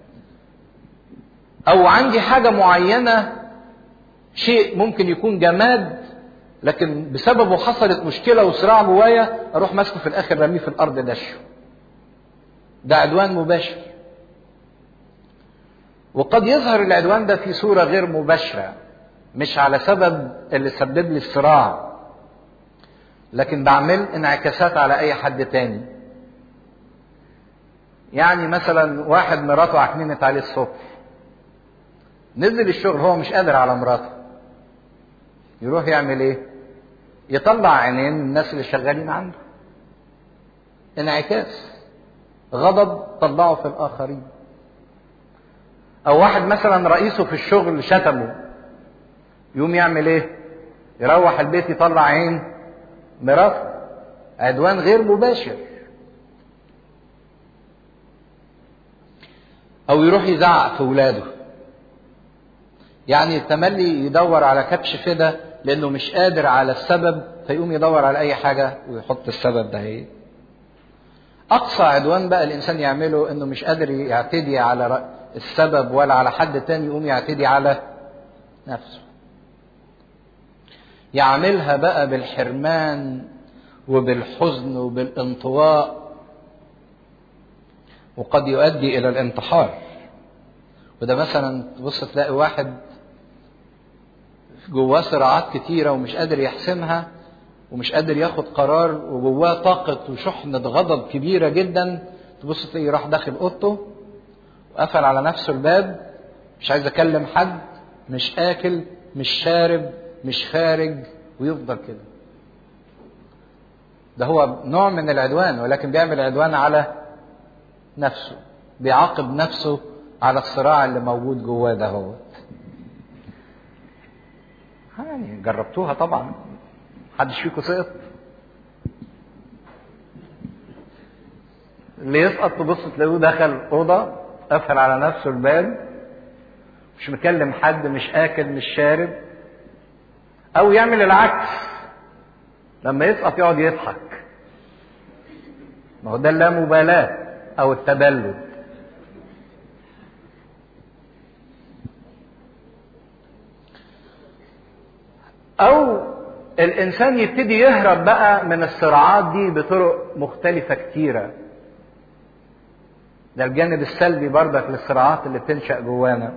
او عندي حاجه معينه شيء ممكن يكون جماد لكن بسببه حصلت مشكله وصراع جوايا اروح ماسكه في الاخر رميه في الارض دشه ده عدوان مباشر وقد يظهر العدوان ده في صوره غير مباشره مش على سبب اللي سبب لي الصراع لكن بعمل انعكاسات على اي حد تاني يعني مثلا واحد مراته عكننت عليه الصبح نزل الشغل هو مش قادر على مراته يروح يعمل ايه يطلع عينين الناس اللي شغالين عنده انعكاس غضب طلعه في الاخرين او واحد مثلا رئيسه في الشغل شتمه يقوم يعمل ايه يروح البيت يطلع عين مراته عدوان غير مباشر او يروح يزعق في ولاده يعني التملي يدور على كبش فدا لانه مش قادر على السبب فيقوم يدور على اي حاجه ويحط السبب ده هي اقصى عدوان بقى الانسان يعمله انه مش قادر يعتدي على السبب ولا على حد تاني يقوم يعتدي على نفسه يعملها بقى بالحرمان وبالحزن وبالانطواء وقد يؤدي الى الانتحار وده مثلا تبص تلاقي واحد جواه صراعات كتيرة ومش قادر يحسمها ومش قادر ياخد قرار وجواه طاقة وشحنة غضب كبيرة جدا تبص تلاقيه راح داخل اوضته وقفل على نفسه الباب مش عايز اكلم حد مش اكل مش شارب مش خارج ويفضل كده ده هو نوع من العدوان ولكن بيعمل عدوان على نفسه بيعاقب نفسه على الصراع اللي موجود جواه ده هو يعني جربتوها طبعا محدش فيكم سقط اللي يسقط تبص تلاقوه دخل اوضه قفل على نفسه الباب مش مكلم حد مش اكل مش شارب او يعمل العكس لما يسقط يقعد يضحك ما هو ده اللامبالاه او التبلد او الانسان يبتدي يهرب بقى من الصراعات دي بطرق مختلفة كتيرة ده الجانب السلبي برضك للصراعات اللي بتنشأ جوانا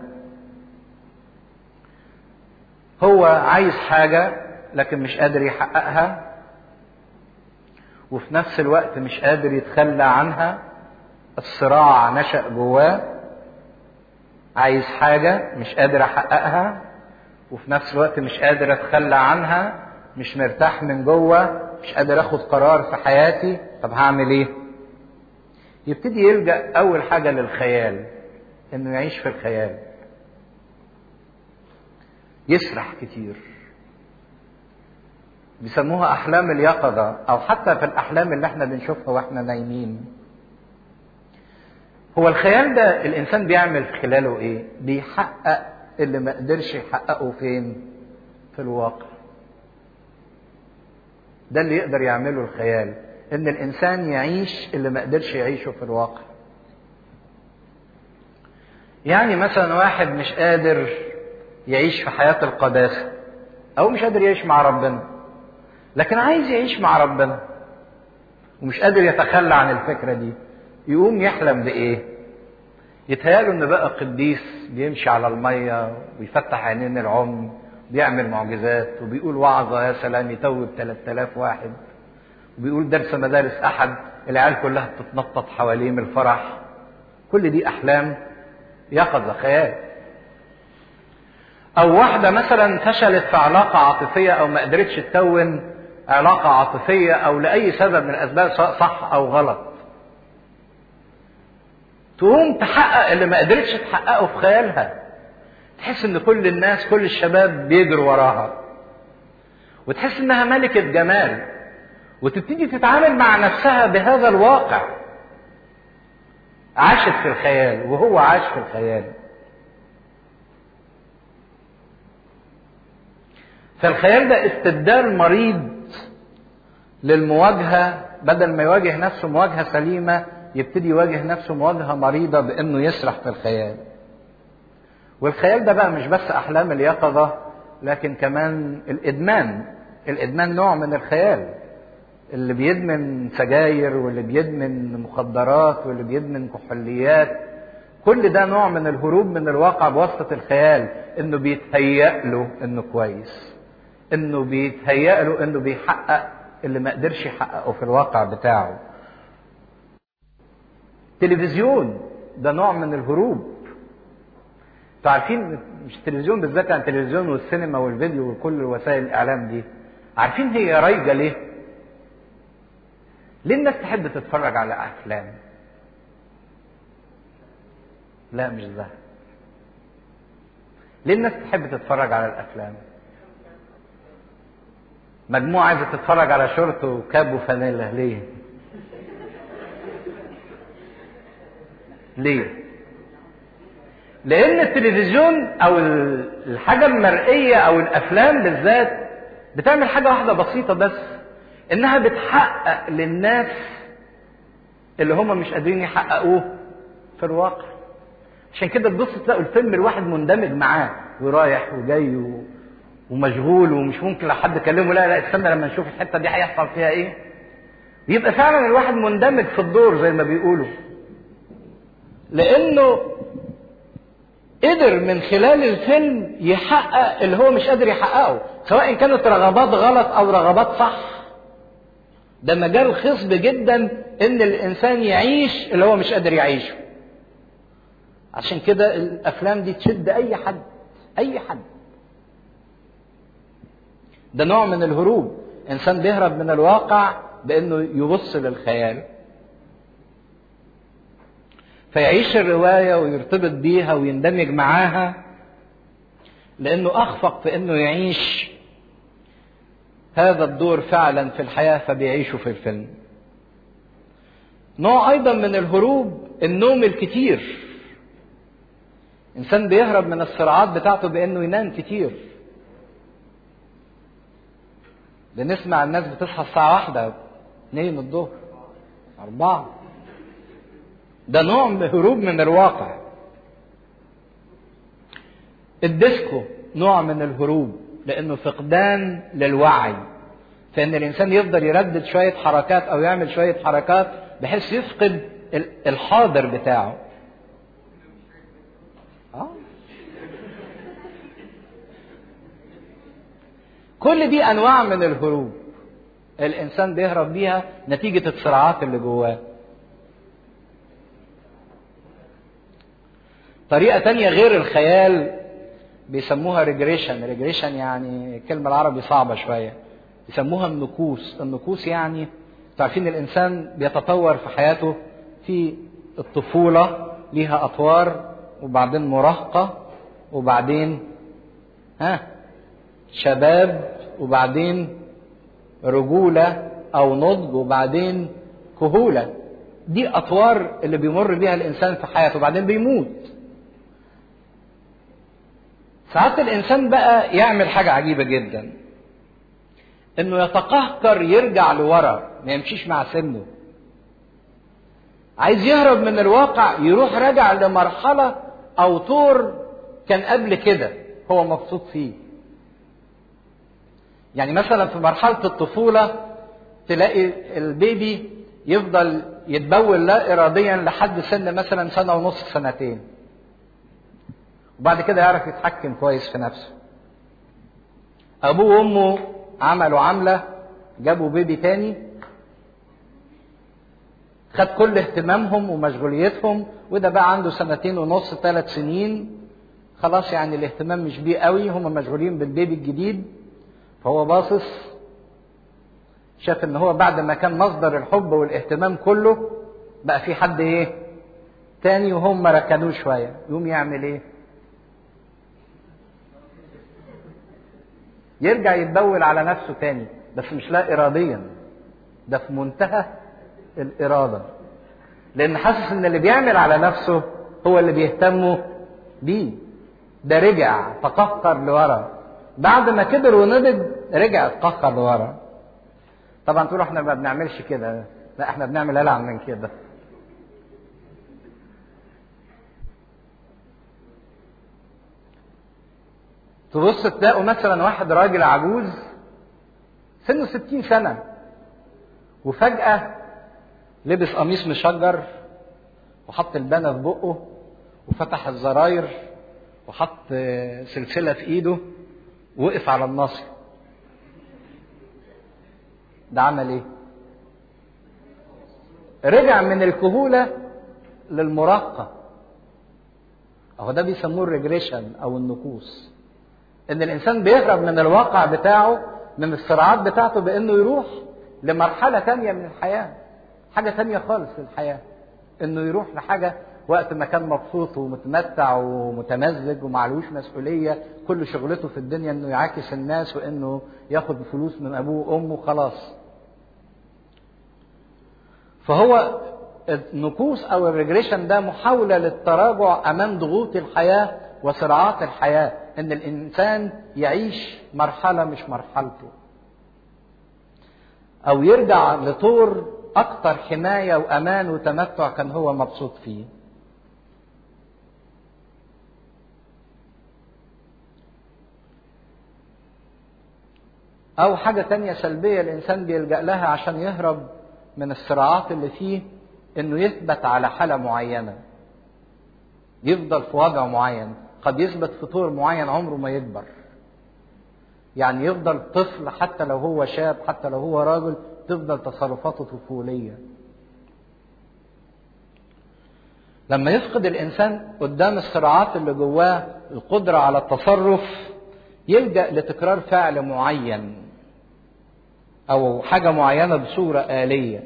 هو عايز حاجة لكن مش قادر يحققها وفي نفس الوقت مش قادر يتخلى عنها الصراع نشأ جواه عايز حاجة مش قادر أحققها وفي نفس الوقت مش قادر أتخلى عنها مش مرتاح من جوه مش قادر أخد قرار في حياتي طب هعمل إيه؟ يبتدي يلجأ أول حاجة للخيال إنه يعيش في الخيال يسرح كتير بيسموها أحلام اليقظة أو حتى في الأحلام اللي احنا بنشوفها واحنا نايمين هو الخيال ده الإنسان بيعمل خلاله إيه؟ بيحقق اللي ما قدرش يحققه فين؟ في الواقع ده اللي يقدر يعمله الخيال ان الانسان يعيش اللي ما قدرش يعيشه في الواقع يعني مثلا واحد مش قادر يعيش في حياة القداسة او مش قادر يعيش مع ربنا لكن عايز يعيش مع ربنا ومش قادر يتخلى عن الفكرة دي يقوم يحلم بإيه يتهيأله إن بقى قديس بيمشي على المية ويفتح عينين العمي بيعمل معجزات وبيقول وعظة يا سلام يتوب 3000 واحد وبيقول درس مدارس أحد العيال كلها بتتنطط حواليه من الفرح كل دي أحلام يقظة خيال أو واحدة مثلا فشلت في علاقة عاطفية أو ما قدرتش تكون علاقة عاطفية أو لأي سبب من الأسباب سواء صح أو غلط تقوم تحقق اللي ما قدرتش تحققه في خيالها تحس ان كل الناس كل الشباب بيجروا وراها وتحس انها ملكة جمال وتبتدي تتعامل مع نفسها بهذا الواقع عاشت في الخيال وهو عاش في الخيال فالخيال ده استبدال مريض للمواجهة بدل ما يواجه نفسه مواجهة سليمة يبتدي يواجه نفسه مواجهة مريضة بأنه يسرح في الخيال والخيال ده بقى مش بس أحلام اليقظة لكن كمان الإدمان الإدمان نوع من الخيال اللي بيدمن سجاير واللي بيدمن مخدرات واللي بيدمن كحوليات كل ده نوع من الهروب من الواقع بواسطة الخيال انه بيتهيأ له انه كويس انه بيتهيأ له انه بيحقق اللي ما قدرش يحققه في الواقع بتاعه تلفزيون ده نوع من الهروب انتوا عارفين مش التلفزيون بالذات يعني التلفزيون والسينما والفيديو وكل وسائل الاعلام دي عارفين هي رايجه ليه؟ ليه الناس تحب تتفرج على افلام؟ لا مش ده ليه الناس تحب تتفرج على الافلام مجموعة عايزة تتفرج على شورت وكاب وفانيلا ليه ليه لان التلفزيون او الحاجة المرئية او الافلام بالذات بتعمل حاجة واحدة بسيطة بس انها بتحقق للناس اللي هم مش قادرين يحققوه في الواقع عشان كده تبص تلاقوا الفيلم الواحد مندمج معاه ورايح وجاي و... ومشغول ومش ممكن لو حد كلمه لا لا استنى لما نشوف الحته دي هيحصل فيها ايه يبقى فعلا الواحد مندمج في الدور زي ما بيقولوا لانه قدر من خلال الفيلم يحقق اللي هو مش قادر يحققه سواء كانت رغبات غلط او رغبات صح ده مجال خصب جدا ان الانسان يعيش اللي هو مش قادر يعيشه عشان كده الافلام دي تشد اي حد اي حد ده نوع من الهروب انسان بيهرب من الواقع بانه يبص للخيال فيعيش الروايه ويرتبط بيها ويندمج معاها لانه اخفق في انه يعيش هذا الدور فعلا في الحياه فبيعيشه في الفيلم نوع ايضا من الهروب النوم الكتير انسان بيهرب من الصراعات بتاعته بانه ينام كتير بنسمع الناس بتصحى الساعة واحدة اثنين الظهر أربعة ده نوع من هروب من الواقع الديسكو نوع من الهروب لأنه فقدان للوعي فإن الإنسان يفضل يردد شوية حركات أو يعمل شوية حركات بحيث يفقد الحاضر بتاعه آه. كل دي انواع من الهروب الانسان بيهرب بيها نتيجة الصراعات اللي جواه طريقة تانية غير الخيال بيسموها ريجريشن ريجريشن يعني الكلمة العربي صعبة شوية يسموها النكوس النكوس يعني تعرفين الإنسان بيتطور في حياته في الطفولة ليها أطوار وبعدين مراهقة وبعدين ها شباب وبعدين رجولة أو نضج وبعدين كهولة دي أطوار اللي بيمر بيها الإنسان في حياته وبعدين بيموت ساعات الإنسان بقى يعمل حاجة عجيبة جدا إنه يتقهقر يرجع لورا ما يمشيش مع سنه عايز يهرب من الواقع يروح راجع لمرحلة أو طور كان قبل كده هو مبسوط فيه يعني مثلا في مرحلة الطفولة تلاقي البيبي يفضل يتبول لا إراديا لحد سن مثلا سنة ونص سنتين وبعد كده يعرف يتحكم كويس في نفسه أبوه وأمه عملوا عملة جابوا بيبي تاني خد كل اهتمامهم ومشغوليتهم وده بقى عنده سنتين ونص ثلاث سنين خلاص يعني الاهتمام مش بيه قوي هم مشغولين بالبيبي الجديد فهو باصص شاف ان هو بعد ما كان مصدر الحب والاهتمام كله بقى في حد ايه تاني وهم ركنوه شويه يقوم يعمل ايه يرجع يتبول على نفسه تاني بس مش لا اراديا ده في منتهى الاراده لان حاسس ان اللي بيعمل على نفسه هو اللي بيهتموا بيه ده رجع تقهقر لورا بعد ما كبر ونضج رجع اتقهقر لورا طبعا تقولوا احنا ما بنعملش كده لا احنا بنعمل العن من كده تبص تلاقوا مثلا واحد راجل عجوز سنه ستين سنة وفجأة لبس قميص مشجر وحط البانة في بقه وفتح الزراير وحط سلسلة في ايده وقف على النصر ده عمل ايه رجع من الكهولة للمراهقة اهو ده بيسموه الريجريشن او النكوس ان الانسان بيهرب من الواقع بتاعه من الصراعات بتاعته بانه يروح لمرحلة تانية من الحياة حاجة تانية خالص في الحياة انه يروح لحاجة وقت ما كان مبسوط ومتمتع ومتمزج ومعلوش مسؤولية كل شغلته في الدنيا انه يعاكس الناس وانه ياخد فلوس من ابوه وامه خلاص فهو النكوص او الريجريشن ده محاولة للتراجع امام ضغوط الحياة وصراعات الحياة ان الانسان يعيش مرحلة مش مرحلته او يرجع لطور اكتر حماية وامان وتمتع كان هو مبسوط فيه او حاجة تانية سلبية الانسان بيلجأ لها عشان يهرب من الصراعات اللي فيه انه يثبت على حالة معينة يفضل في وضع معين قد يثبت في طور معين عمره ما يكبر يعني يفضل طفل حتى لو هو شاب حتى لو هو راجل تفضل تصرفاته طفولية لما يفقد الإنسان قدام الصراعات اللي جواه القدرة على التصرف يلجأ لتكرار فعل معين أو حاجة معينة بصورة آلية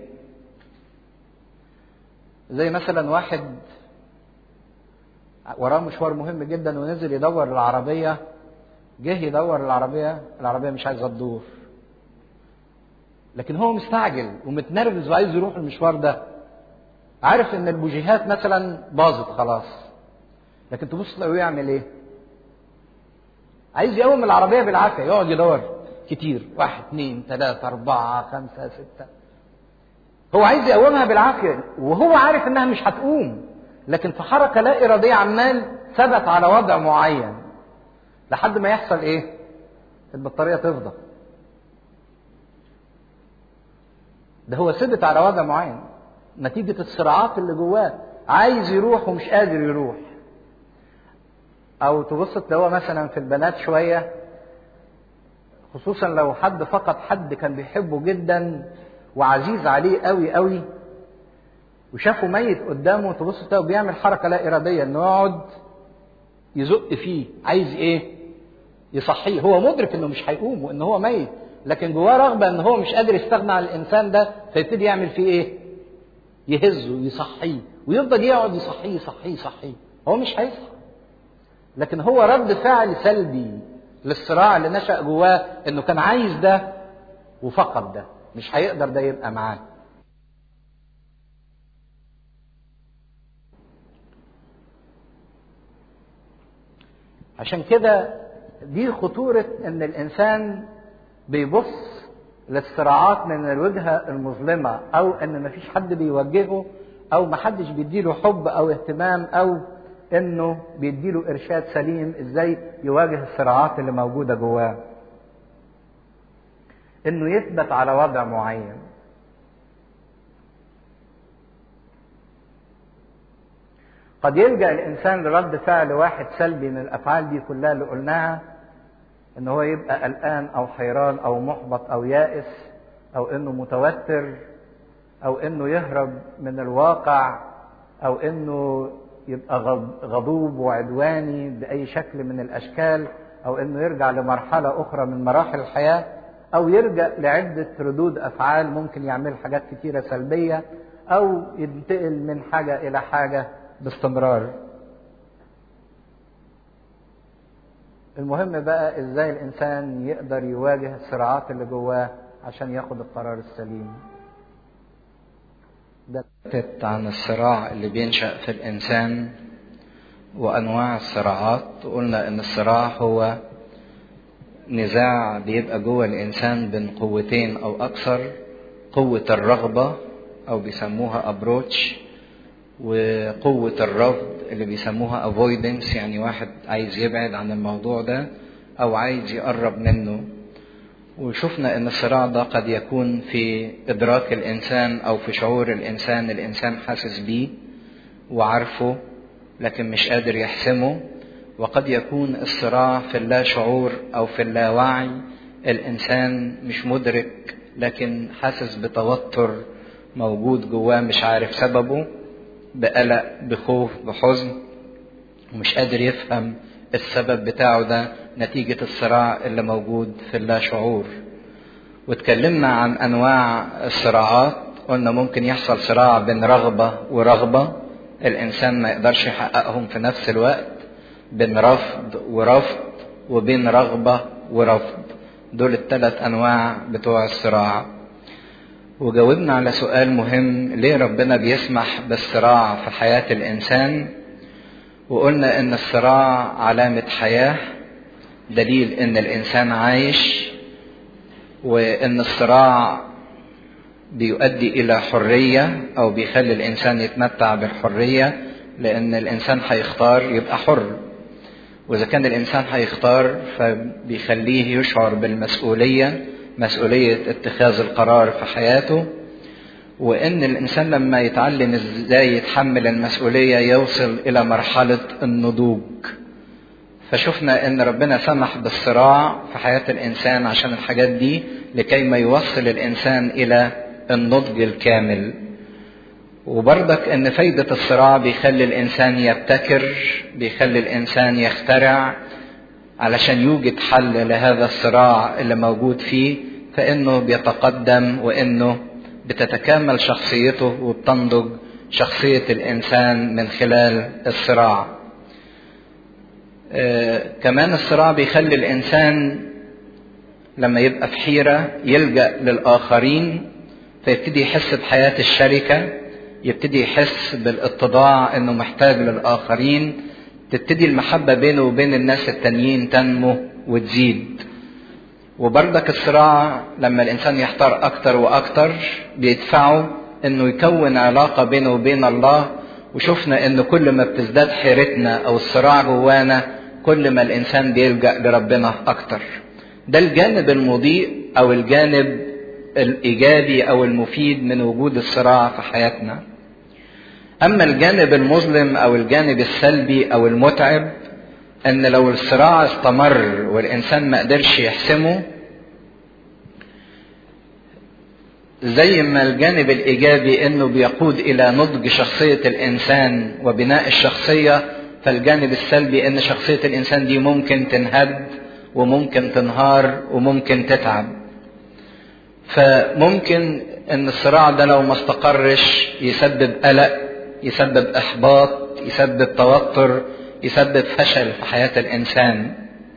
زي مثلا واحد وراه مشوار مهم جدا ونزل يدور العربية جه يدور العربية العربية مش عايزة تدور لكن هو مستعجل ومتنرفز وعايز يروح المشوار ده عارف ان البوجيهات مثلا باظت خلاص لكن تبص تلاقيه يعمل ايه عايز يقوم العربية بالعافية يقعد يدور كتير واحد اثنين ثلاثة أربعة خمسة ستة هو عايز يقومها بالعافية وهو عارف انها مش هتقوم لكن في حركة لا إرادية عمال ثبت على وضع معين لحد ما يحصل ايه البطارية تفضى ده هو ثبت على وضع معين نتيجة الصراعات اللي جواه عايز يروح ومش قادر يروح او تبص تلاقوها مثلا في البنات شوية خصوصا لو حد فقد حد كان بيحبه جدا وعزيز عليه قوي قوي وشافه ميت قدامه تبص تلاقيه بيعمل حركة لا إرادية انه يقعد يزق فيه عايز ايه يصحيه هو مدرك انه مش هيقوم وان هو ميت لكن جواه رغبة ان هو مش قادر يستغنى عن الانسان ده فيبتدي يعمل فيه ايه يهزه يصحيه ويفضل يقعد يصحيه يصحيه يصحيه هو مش هيصحى لكن هو رد فعل سلبي للصراع اللي نشأ جواه انه كان عايز ده وفقد ده مش هيقدر ده يبقى معاه عشان كده دي خطورة ان الانسان بيبص للصراعات من الوجهة المظلمة او ان مفيش حد بيوجهه او محدش بيديله حب او اهتمام او انه بيديله ارشاد سليم ازاي يواجه الصراعات اللي موجودة جواه انه يثبت على وضع معين قد يلجأ الإنسان لرد فعل واحد سلبي من الأفعال دي كلها اللي قلناها إن هو يبقى قلقان أو حيران أو محبط أو يائس أو إنه متوتر أو إنه يهرب من الواقع أو إنه يبقى غضوب وعدواني بأي شكل من الأشكال أو إنه يرجع لمرحلة أخرى من مراحل الحياة أو يرجع لعدة ردود أفعال ممكن يعمل حاجات كتيرة سلبية أو ينتقل من حاجة إلى حاجة باستمرار المهم بقى ازاي الانسان يقدر يواجه الصراعات اللي جواه عشان ياخد القرار السليم ده عن الصراع اللي بينشأ في الإنسان وأنواع الصراعات قلنا إن الصراع هو نزاع بيبقى جوه الإنسان بين قوتين أو أكثر قوة الرغبة أو بيسموها أبروتش وقوة الرفض اللي بيسموها avoidance يعني واحد عايز يبعد عن الموضوع ده أو عايز يقرب منه وشفنا ان الصراع ده قد يكون في ادراك الانسان او في شعور الانسان الانسان حاسس بيه وعارفه لكن مش قادر يحسمه وقد يكون الصراع في اللا شعور او في اللاوعي الانسان مش مدرك لكن حاسس بتوتر موجود جواه مش عارف سببه بقلق بخوف بحزن ومش قادر يفهم السبب بتاعه ده نتيجة الصراع اللي موجود في اللا شعور واتكلمنا عن أنواع الصراعات قلنا ممكن يحصل صراع بين رغبة ورغبة الإنسان ما يقدرش يحققهم في نفس الوقت بين رفض ورفض وبين رغبة ورفض دول الثلاث أنواع بتوع الصراع وجاوبنا على سؤال مهم ليه ربنا بيسمح بالصراع في حياة الإنسان وقلنا إن الصراع علامة حياة دليل إن الإنسان عايش وإن الصراع بيؤدي إلى حرية أو بيخلي الإنسان يتمتع بالحرية لأن الإنسان هيختار يبقى حر وإذا كان الإنسان هيختار فبيخليه يشعر بالمسؤولية مسؤولية اتخاذ القرار في حياته وإن الإنسان لما يتعلم إزاي يتحمل المسؤولية يوصل إلى مرحلة النضوج فشفنا ان ربنا سمح بالصراع في حياة الانسان عشان الحاجات دي لكي ما يوصل الانسان الى النضج الكامل وبرضك ان فايدة الصراع بيخلي الانسان يبتكر بيخلي الانسان يخترع علشان يوجد حل لهذا الصراع اللي موجود فيه فانه بيتقدم وانه بتتكامل شخصيته وبتنضج شخصية الانسان من خلال الصراع آه كمان الصراع بيخلي الانسان لما يبقى في حيره يلجا للاخرين فيبتدي يحس بحياه الشركه يبتدي يحس بالاتضاع انه محتاج للاخرين تبتدي المحبه بينه وبين الناس التانيين تنمو وتزيد وبرضك الصراع لما الانسان يحتار اكتر واكتر بيدفعه انه يكون علاقه بينه وبين الله وشفنا ان كل ما بتزداد حيرتنا او الصراع جوانا كل ما الانسان بيلجا لربنا اكتر ده الجانب المضيء او الجانب الايجابي او المفيد من وجود الصراع في حياتنا اما الجانب المظلم او الجانب السلبي او المتعب ان لو الصراع استمر والانسان ما قدرش يحسمه زي ما الجانب الايجابي انه بيقود الى نضج شخصيه الانسان وبناء الشخصيه فالجانب السلبي ان شخصيه الانسان دي ممكن تنهد وممكن تنهار وممكن تتعب فممكن ان الصراع ده لو ما استقرش يسبب قلق يسبب احباط يسبب توتر يسبب فشل في حياه الانسان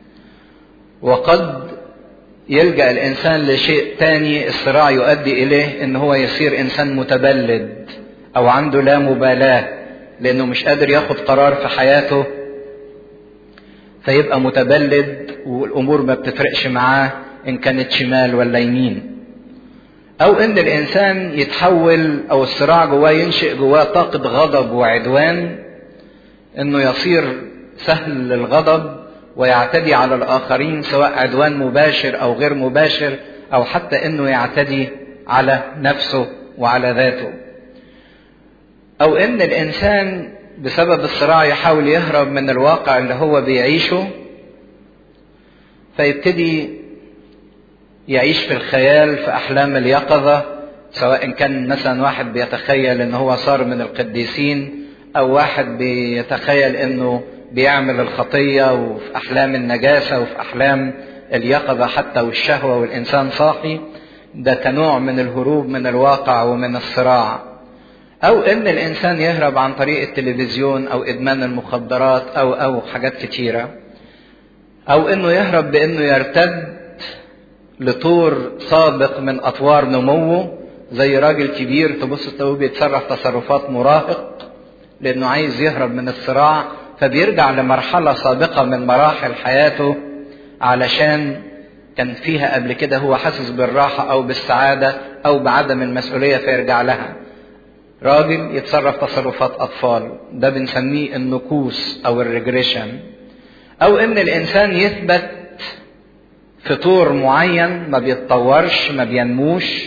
وقد يلجا الانسان لشيء تاني الصراع يؤدي اليه ان هو يصير انسان متبلد او عنده لا مبالاه لانه مش قادر ياخد قرار في حياته فيبقى متبلد والامور ما بتفرقش معاه ان كانت شمال ولا يمين او ان الانسان يتحول او الصراع جواه ينشئ جواه طاقه غضب وعدوان انه يصير سهل للغضب ويعتدي على الآخرين سواء عدوان مباشر أو غير مباشر أو حتى أنه يعتدي على نفسه وعلى ذاته أو أن الإنسان بسبب الصراع يحاول يهرب من الواقع اللي هو بيعيشه فيبتدي يعيش في الخيال في أحلام اليقظة سواء كان مثلا واحد بيتخيل أنه هو صار من القديسين أو واحد بيتخيل أنه بيعمل الخطية وفي أحلام النجاسة وفي أحلام اليقظة حتى والشهوة والإنسان صاحي ده كنوع من الهروب من الواقع ومن الصراع أو إن الإنسان يهرب عن طريق التلفزيون أو إدمان المخدرات أو أو حاجات كتيرة أو إنه يهرب بإنه يرتد لطور سابق من أطوار نموه زي راجل كبير تبص تلاقيه بيتصرف تصرفات مراهق لأنه عايز يهرب من الصراع فبيرجع لمرحلة سابقة من مراحل حياته علشان كان فيها قبل كده هو حاسس بالراحة أو بالسعادة أو بعدم المسؤولية فيرجع لها. راجل يتصرف تصرفات أطفال ده بنسميه النكوس أو الريجريشن. أو إن الإنسان يثبت في طور معين ما بيتطورش ما بينموش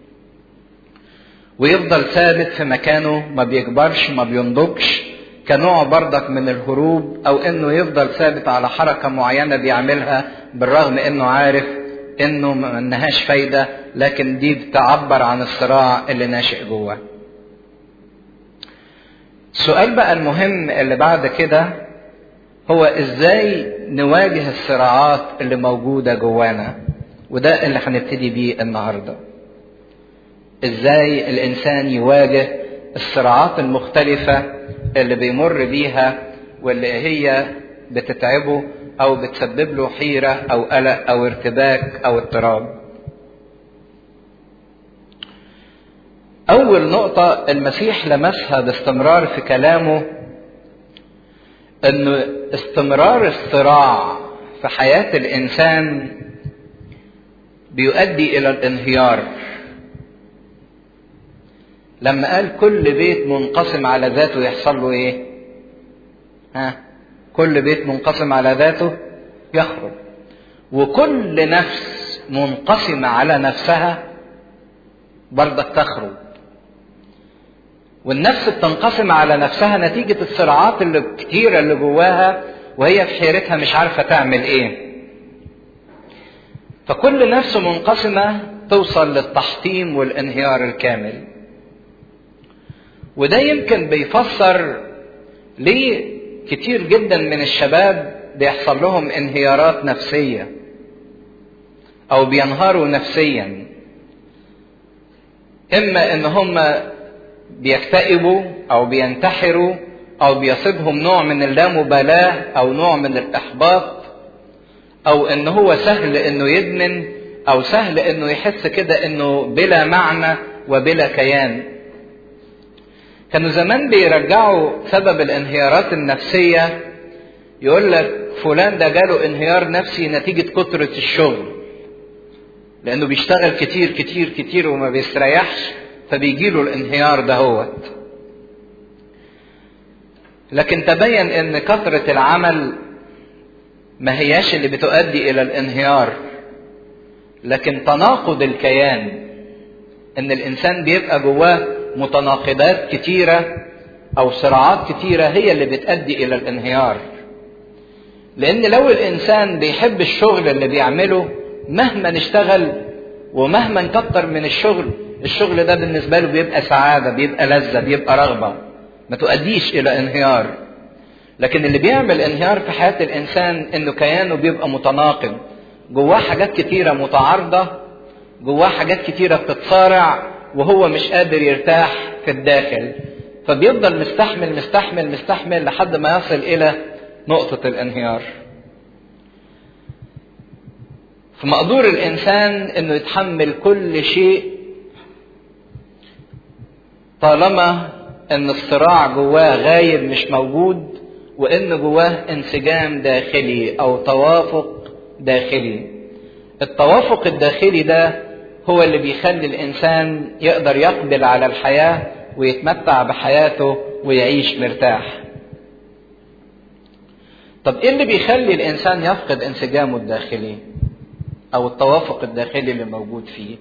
ويفضل ثابت في مكانه ما بيكبرش ما بينضجش كنوع برضك من الهروب او انه يفضل ثابت على حركه معينه بيعملها بالرغم انه عارف انه ما انهاش فايده لكن دي بتعبر عن الصراع اللي ناشئ جواه. السؤال بقى المهم اللي بعد كده هو ازاي نواجه الصراعات اللي موجوده جوانا وده اللي هنبتدي بيه النهارده. ازاي الانسان يواجه الصراعات المختلفه اللي بيمر بيها واللي هي بتتعبه او بتسبب له حيرة او قلق او ارتباك او اضطراب اول نقطة المسيح لمسها باستمرار في كلامه ان استمرار الصراع في حياة الانسان بيؤدي الى الانهيار لما قال كل بيت منقسم على ذاته يحصل له ايه ها كل بيت منقسم على ذاته يخرب وكل نفس منقسمة على نفسها برضك تخرب والنفس بتنقسم على نفسها نتيجة الصراعات اللي كتيرة اللي جواها وهي في حيرتها مش عارفة تعمل ايه فكل نفس منقسمة توصل للتحطيم والانهيار الكامل وده يمكن بيفسر ليه كتير جدا من الشباب بيحصل لهم انهيارات نفسية او بينهاروا نفسيا اما ان هم بيكتئبوا او بينتحروا او بيصيبهم نوع من اللامبالاة او نوع من الاحباط او ان هو سهل انه يدمن او سهل انه يحس كده انه بلا معنى وبلا كيان كانوا زمان بيرجعوا سبب الانهيارات النفسية يقول لك فلان ده جاله انهيار نفسي نتيجة كثرة الشغل لانه بيشتغل كتير كتير كتير وما بيستريحش فبيجيله الانهيار دهوت لكن تبين ان كثرة العمل ما هياش اللي بتؤدي الى الانهيار لكن تناقض الكيان ان الانسان بيبقى جواه متناقضات كتيرة او صراعات كتيرة هي اللي بتؤدي الى الانهيار لان لو الانسان بيحب الشغل اللي بيعمله مهما نشتغل ومهما نكتر من الشغل الشغل ده بالنسبة له بيبقى سعادة بيبقى لذة بيبقى رغبة ما تؤديش الى انهيار لكن اللي بيعمل انهيار في حياة الانسان انه كيانه بيبقى متناقض جواه حاجات كتيرة متعارضة جواه حاجات كتيرة بتتصارع وهو مش قادر يرتاح في الداخل فبيفضل مستحمل مستحمل مستحمل لحد ما يصل الى نقطة الانهيار في مقدور الانسان انه يتحمل كل شيء طالما ان الصراع جواه غايب مش موجود وان جواه انسجام داخلي او توافق داخلي التوافق الداخلي ده هو اللي بيخلي الانسان يقدر يقبل على الحياه ويتمتع بحياته ويعيش مرتاح طب ايه اللي بيخلي الانسان يفقد انسجامه الداخلي او التوافق الداخلي اللي موجود فيه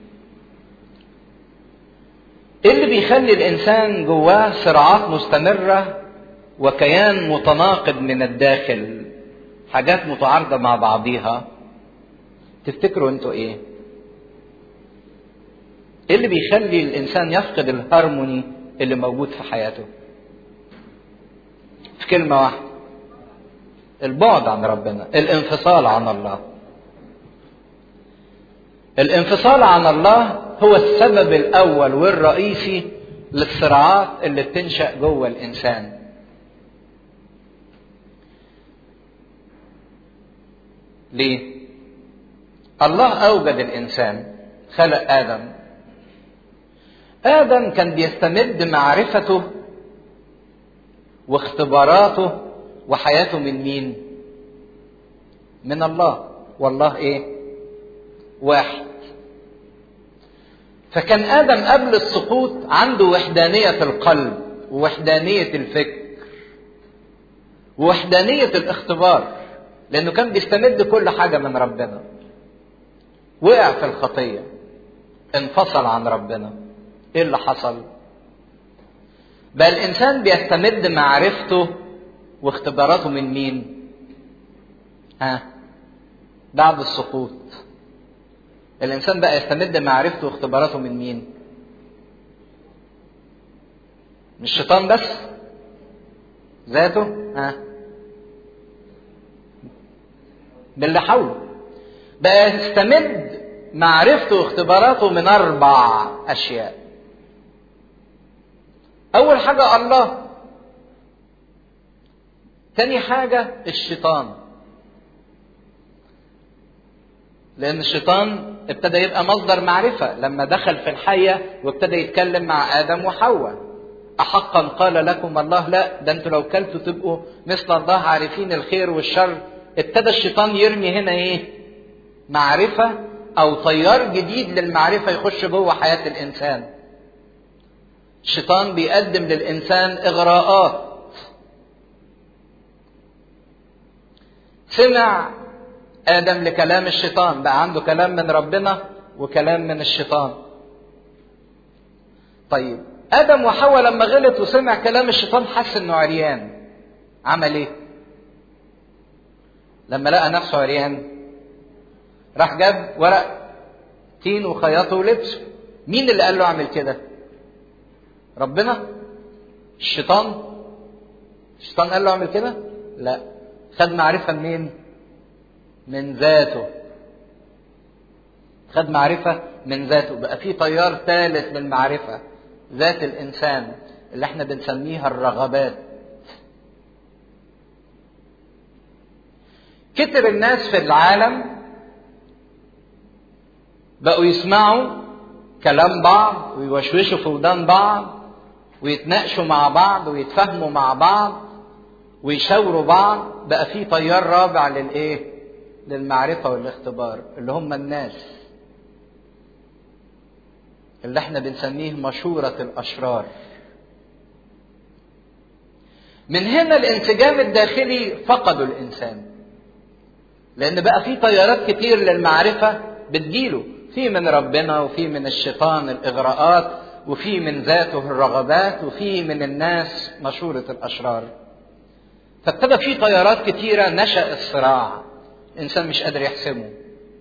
ايه اللي بيخلي الانسان جواه صراعات مستمره وكيان متناقض من الداخل حاجات متعارضه مع بعضيها تفتكروا انتوا ايه ايه اللي بيخلي الانسان يفقد الهارموني اللي موجود في حياته في كلمه واحده البعد عن ربنا الانفصال عن الله الانفصال عن الله هو السبب الاول والرئيسي للصراعات اللي بتنشا جوه الانسان ليه الله اوجد الانسان خلق ادم ادم كان بيستمد معرفته واختباراته وحياته من مين من الله والله ايه واحد فكان ادم قبل السقوط عنده وحدانيه القلب ووحدانيه الفكر ووحدانيه الاختبار لانه كان بيستمد كل حاجه من ربنا وقع في الخطيه انفصل عن ربنا ايه اللي حصل بقى الانسان بيستمد معرفته واختباراته من مين ها بعد السقوط الانسان بقى يستمد معرفته واختباراته من مين من الشيطان بس ذاته ها باللي حوله بقى يستمد معرفته واختباراته من اربع اشياء اول حاجه الله تاني حاجة الشيطان لأن الشيطان ابتدى يبقى مصدر معرفة لما دخل في الحية وابتدى يتكلم مع آدم وحواء أحقا قال لكم الله لا ده انتوا لو كلتوا تبقوا مثل الله عارفين الخير والشر ابتدى الشيطان يرمي هنا ايه معرفة أو تيار جديد للمعرفة يخش جوه حياة الإنسان الشيطان بيقدم للإنسان إغراءات سمع آدم لكلام الشيطان بقى عنده كلام من ربنا وكلام من الشيطان طيب آدم وحواء لما غلط وسمع كلام الشيطان حس إنه عريان عمل إيه؟ لما لقى نفسه عريان راح جاب ورق تين وخيطه ولبسه مين اللي قال له اعمل كده؟ ربنا؟ الشيطان؟ الشيطان قال له اعمل كده؟ لا خد معرفة منين؟ من ذاته خد معرفة من ذاته بقى في تيار ثالث من المعرفة ذات الإنسان اللي احنا بنسميها الرغبات كتر الناس في العالم بقوا يسمعوا كلام بعض ويوشوشوا في ودان بعض ويتناقشوا مع بعض ويتفاهموا مع بعض ويشاوروا بعض بقى في تيار رابع للايه؟ للمعرفة والاختبار اللي هم الناس اللي احنا بنسميه مشورة الأشرار من هنا الانسجام الداخلي فقدوا الإنسان لأن بقى في تيارات كتير للمعرفة بتجيله في من ربنا وفي من الشيطان الإغراءات وفي من ذاته الرغبات وفي من الناس مشورة الأشرار فابتدى في تيارات كتيرة نشأ الصراع الإنسان مش قادر يحسمه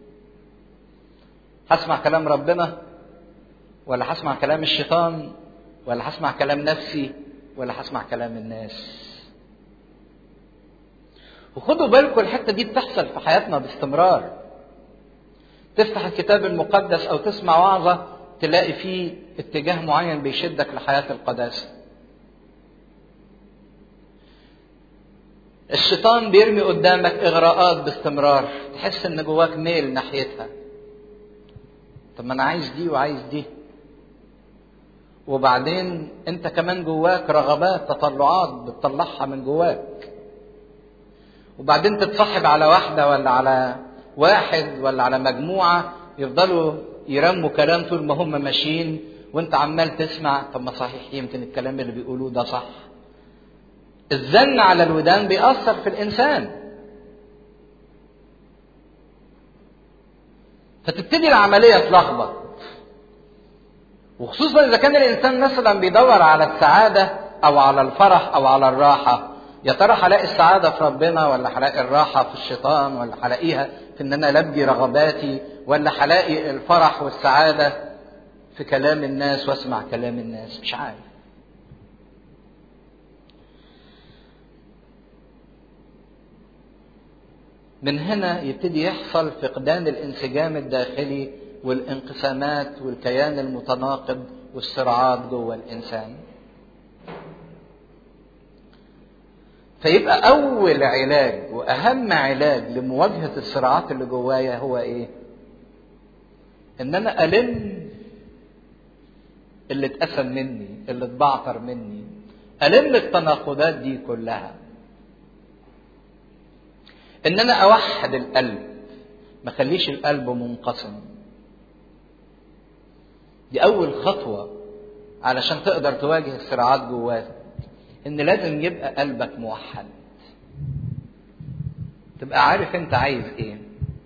هسمع كلام ربنا ولا هسمع كلام الشيطان ولا هسمع كلام نفسي ولا هسمع كلام الناس وخدوا بالكم الحته دي بتحصل في حياتنا باستمرار تفتح الكتاب المقدس او تسمع وعظه تلاقي فيه اتجاه معين بيشدك لحياه القداسه الشيطان بيرمي قدامك اغراءات باستمرار تحس ان جواك ميل ناحيتها طب ما انا عايز دي وعايز دي وبعدين انت كمان جواك رغبات تطلعات بتطلعها من جواك وبعدين تتصاحب على واحده ولا على واحد ولا على مجموعه يفضلوا يرموا كلام طول ما هم ماشيين وانت عمال تسمع طب ما صحيح يمكن الكلام اللي بيقولوه ده صح الزن على الودان بيأثر في الإنسان فتبتدي العملية تلخبط وخصوصا إذا كان الإنسان مثلا بيدور على السعادة أو على الفرح أو على الراحة يا ترى هلاقي السعادة في ربنا ولا هلاقي الراحة في الشيطان ولا هلاقيها في إن أنا ألبي رغباتي ولا هلاقي الفرح والسعادة في كلام الناس واسمع كلام الناس مش عارف من هنا يبتدي يحصل فقدان الانسجام الداخلي والانقسامات والكيان المتناقض والصراعات جوه الانسان فيبقى اول علاج واهم علاج لمواجهه الصراعات اللي جوايا هو ايه ان انا الم اللي اتقسم مني اللي اتبعتر مني الم التناقضات دي كلها ان انا اوحد القلب ما خليش القلب منقسم دي اول خطوه علشان تقدر تواجه الصراعات جواك ان لازم يبقى قلبك موحد تبقى عارف انت عايز ايه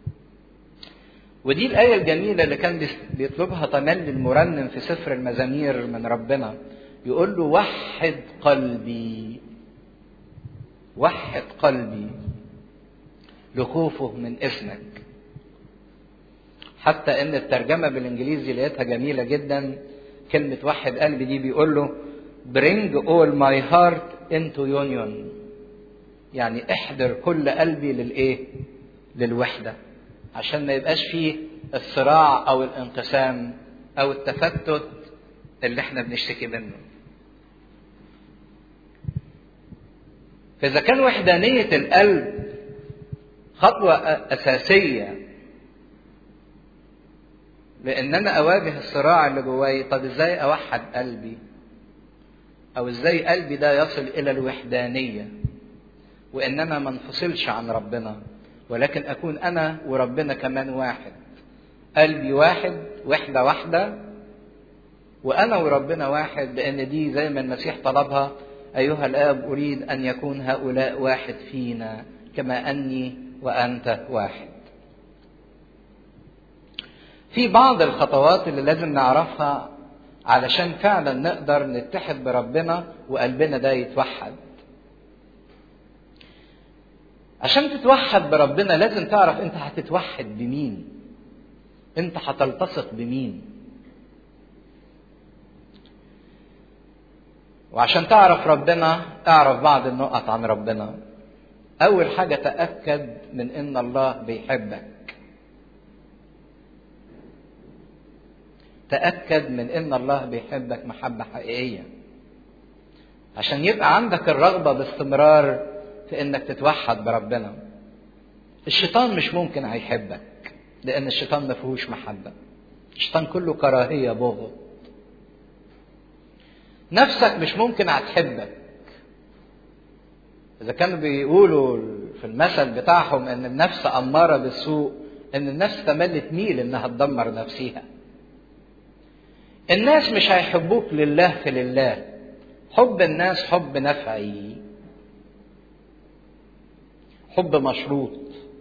ودي الآية الجميلة اللي كان بيطلبها تملي المرنم في سفر المزامير من ربنا يقول له وحد قلبي وحد قلبي لخوفه من اسمك حتى ان الترجمه بالانجليزي لقيتها جميله جدا كلمه وحد قلبي دي بيقول له bring all my heart into union يعني احضر كل قلبي للايه للوحده عشان ما يبقاش فيه الصراع او الانقسام او التفتت اللي احنا بنشتكي منه فإذا كان وحدانية القلب خطوة أساسية لأن أنا أواجه الصراع اللي جواي طب إزاي أوحد قلبي أو إزاي قلبي ده يصل إلى الوحدانية وإن أنا ما انفصلش عن ربنا ولكن أكون أنا وربنا كمان واحد قلبي واحد وحدة واحدة وأنا وربنا واحد لأن دي زي ما المسيح طلبها أيها الآب أريد أن يكون هؤلاء واحد فينا كما أني وأنت واحد. في بعض الخطوات اللي لازم نعرفها علشان فعلا نقدر نتحد بربنا وقلبنا ده يتوحد. عشان تتوحد بربنا لازم تعرف أنت هتتوحد بمين. أنت هتلتصق بمين. وعشان تعرف ربنا اعرف بعض النقط عن ربنا اول حاجه تاكد من ان الله بيحبك تاكد من ان الله بيحبك محبه حقيقيه عشان يبقى عندك الرغبه باستمرار في انك تتوحد بربنا الشيطان مش ممكن هيحبك لان الشيطان ما فيهوش محبه الشيطان كله كراهيه بغض نفسك مش ممكن هتحبك إذا كانوا بيقولوا في المثل بتاعهم إن النفس أمارة بالسوء إن النفس تملي تميل إنها تدمر نفسها. الناس مش هيحبوك لله في لله. حب الناس حب نفعي. حب مشروط.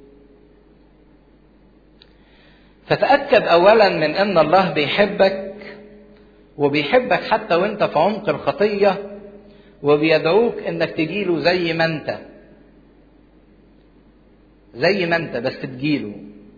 فتأكد أولا من إن الله بيحبك وبيحبك حتى وانت في عمق الخطيه وبيدعوك انك تجيله زي ما انت زي ما انت بس تجيله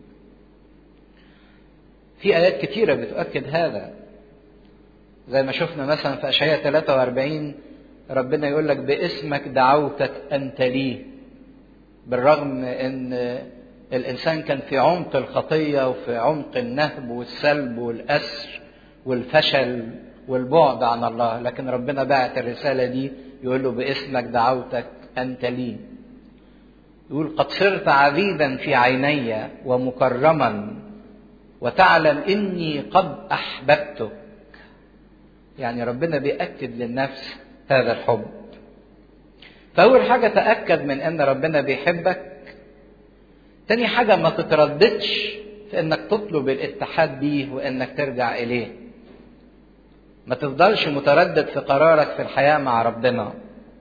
في ايات كتيره بتؤكد هذا زي ما شفنا مثلا في اشعياء 43 ربنا يقول لك باسمك دعوتك انت لي بالرغم ان الانسان كان في عمق الخطيه وفي عمق النهب والسلب والاسر والفشل والبعد عن الله لكن ربنا بعت الرسالة دي يقول له باسمك دعوتك أنت لي يقول قد صرت عبيدا في عيني ومكرما وتعلم إني قد أحببتك يعني ربنا بيأكد للنفس هذا الحب فأول حاجة تأكد من أن ربنا بيحبك تاني حاجة ما تترددش في أنك تطلب الاتحاد بيه وأنك ترجع إليه ما تفضلش متردد في قرارك في الحياة مع ربنا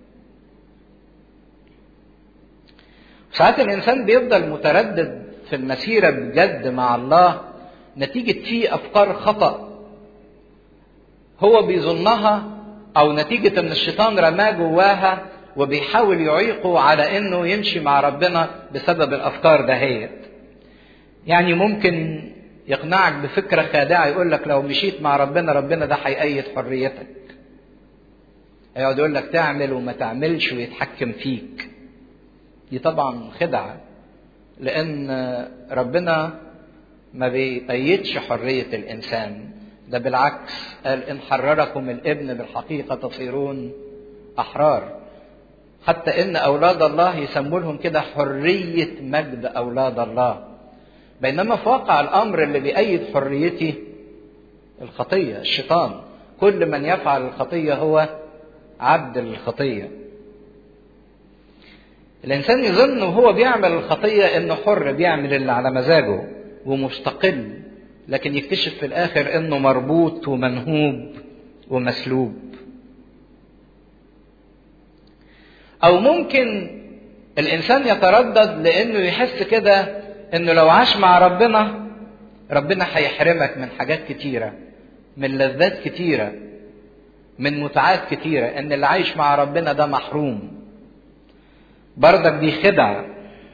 ساعات الإنسان بيفضل متردد في المسيرة بجد مع الله نتيجة فيه أفكار خطأ هو بيظنها أو نتيجة إن الشيطان رماه جواها وبيحاول يعيقه على إنه يمشي مع ربنا بسبب الأفكار دهيت. يعني ممكن يقنعك بفكرة خادعة يقول لك لو مشيت مع ربنا ربنا ده هيأيد حريتك. يقعد يقول لك تعمل وما تعملش ويتحكم فيك. دي طبعا خدعة لأن ربنا ما بيأيدش حرية الإنسان ده بالعكس قال إن حرركم الابن بالحقيقة تصيرون أحرار حتى إن أولاد الله يسموا لهم كده حرية مجد أولاد الله بينما في واقع الأمر اللي بيأيد حريتي الخطية الشيطان كل من يفعل الخطية هو عبد للخطية الإنسان يظن وهو بيعمل الخطية إنه حر بيعمل اللي على مزاجه ومستقل لكن يكتشف في الآخر إنه مربوط ومنهوب ومسلوب أو ممكن الإنسان يتردد لأنه يحس كده إنه لو عاش مع ربنا ربنا هيحرمك من حاجات كتيرة من لذات كتيرة من متعات كتيرة إن اللي عايش مع ربنا ده محروم برضك دي خدعة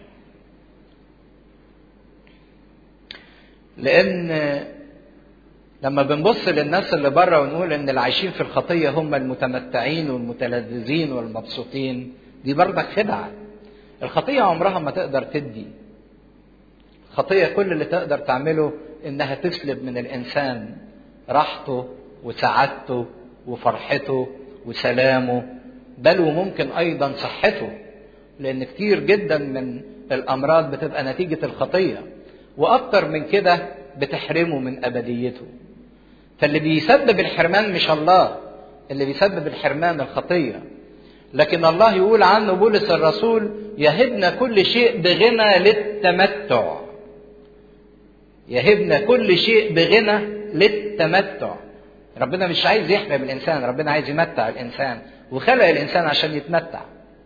لأن لما بنبص للناس اللي بره ونقول ان اللي عايشين في الخطيه هم المتمتعين والمتلذذين والمبسوطين دي برضك خدعه الخطيه عمرها ما تقدر تدي الخطيه كل اللي تقدر تعمله انها تسلب من الانسان راحته وسعادته وفرحته وسلامه بل وممكن ايضا صحته لان كتير جدا من الامراض بتبقى نتيجه الخطيه واكتر من كده بتحرمه من ابديته فاللي بيسبب الحرمان مش الله اللي بيسبب الحرمان الخطيه لكن الله يقول عنه بولس الرسول يهبنا كل شيء بغنى للتمتع يهبنا كل شيء بغنى للتمتع ربنا مش عايز يحرم الانسان ربنا عايز يمتع الانسان وخلق الانسان عشان يتمتع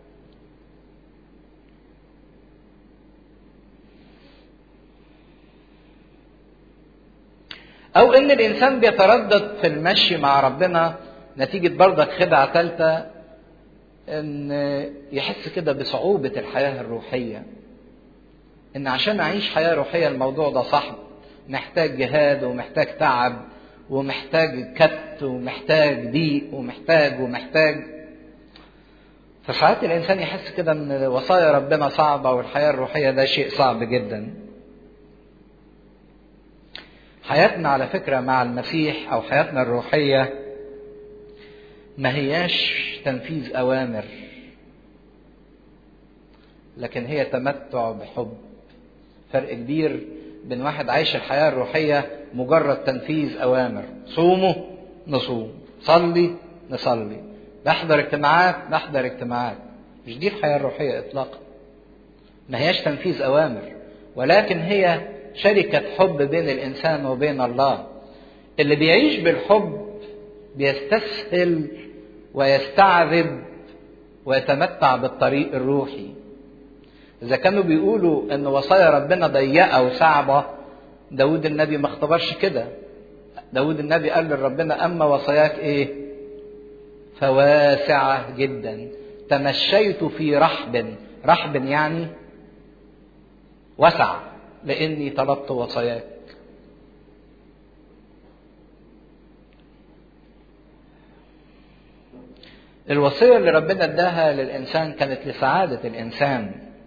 او ان الانسان بيتردد في المشي مع ربنا نتيجة برضك خدعة ثالثة ان يحس كده بصعوبة الحياة الروحية ان عشان اعيش حياة روحية الموضوع ده صعب محتاج جهاد ومحتاج تعب ومحتاج كت ومحتاج ضيق ومحتاج ومحتاج فساعات الانسان يحس كده ان وصايا ربنا صعبة والحياة الروحية ده شيء صعب جدا حياتنا على فكرة مع المسيح أو حياتنا الروحية ما هياش تنفيذ أوامر لكن هي تمتع بحب فرق كبير بين واحد عايش الحياة الروحية مجرد تنفيذ أوامر صوموا نصوم صلي نصلي نحضر اجتماعات نحضر اجتماعات مش دي الحياة الروحية إطلاقا ما هياش تنفيذ أوامر ولكن هي شركة حب بين الإنسان وبين الله اللي بيعيش بالحب بيستسهل ويستعذب ويتمتع بالطريق الروحي إذا كانوا بيقولوا إن وصايا ربنا ضيقة وصعبة داود النبي ما اختبرش كده داود النبي قال لربنا أما وصاياك إيه فواسعة جدا تمشيت في رحب رحب يعني وسع لاني طلبت وصاياك الوصيه اللي ربنا اداها للانسان كانت لسعاده الانسان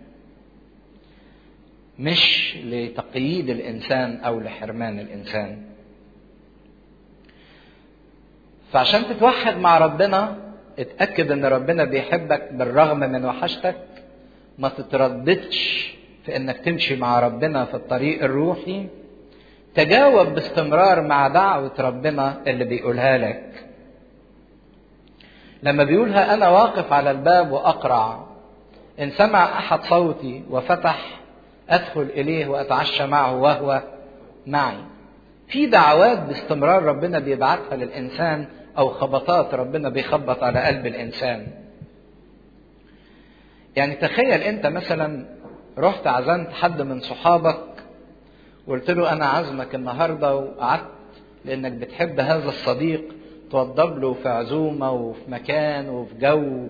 مش لتقييد الانسان او لحرمان الانسان فعشان تتوحد مع ربنا اتاكد ان ربنا بيحبك بالرغم من وحشتك ما تترددش في انك تمشي مع ربنا في الطريق الروحي تجاوب باستمرار مع دعوة ربنا اللي بيقولها لك لما بيقولها أنا واقف على الباب وأقرع إن سمع أحد صوتي وفتح أدخل إليه وأتعشى معه وهو معي في دعوات باستمرار ربنا بيبعتها للإنسان أو خبطات ربنا بيخبط على قلب الإنسان يعني تخيل أنت مثلا رحت عزمت حد من صحابك وقلت له انا عازمك النهارده وقعدت لانك بتحب هذا الصديق توضب له في عزومه وفي مكان وفي جو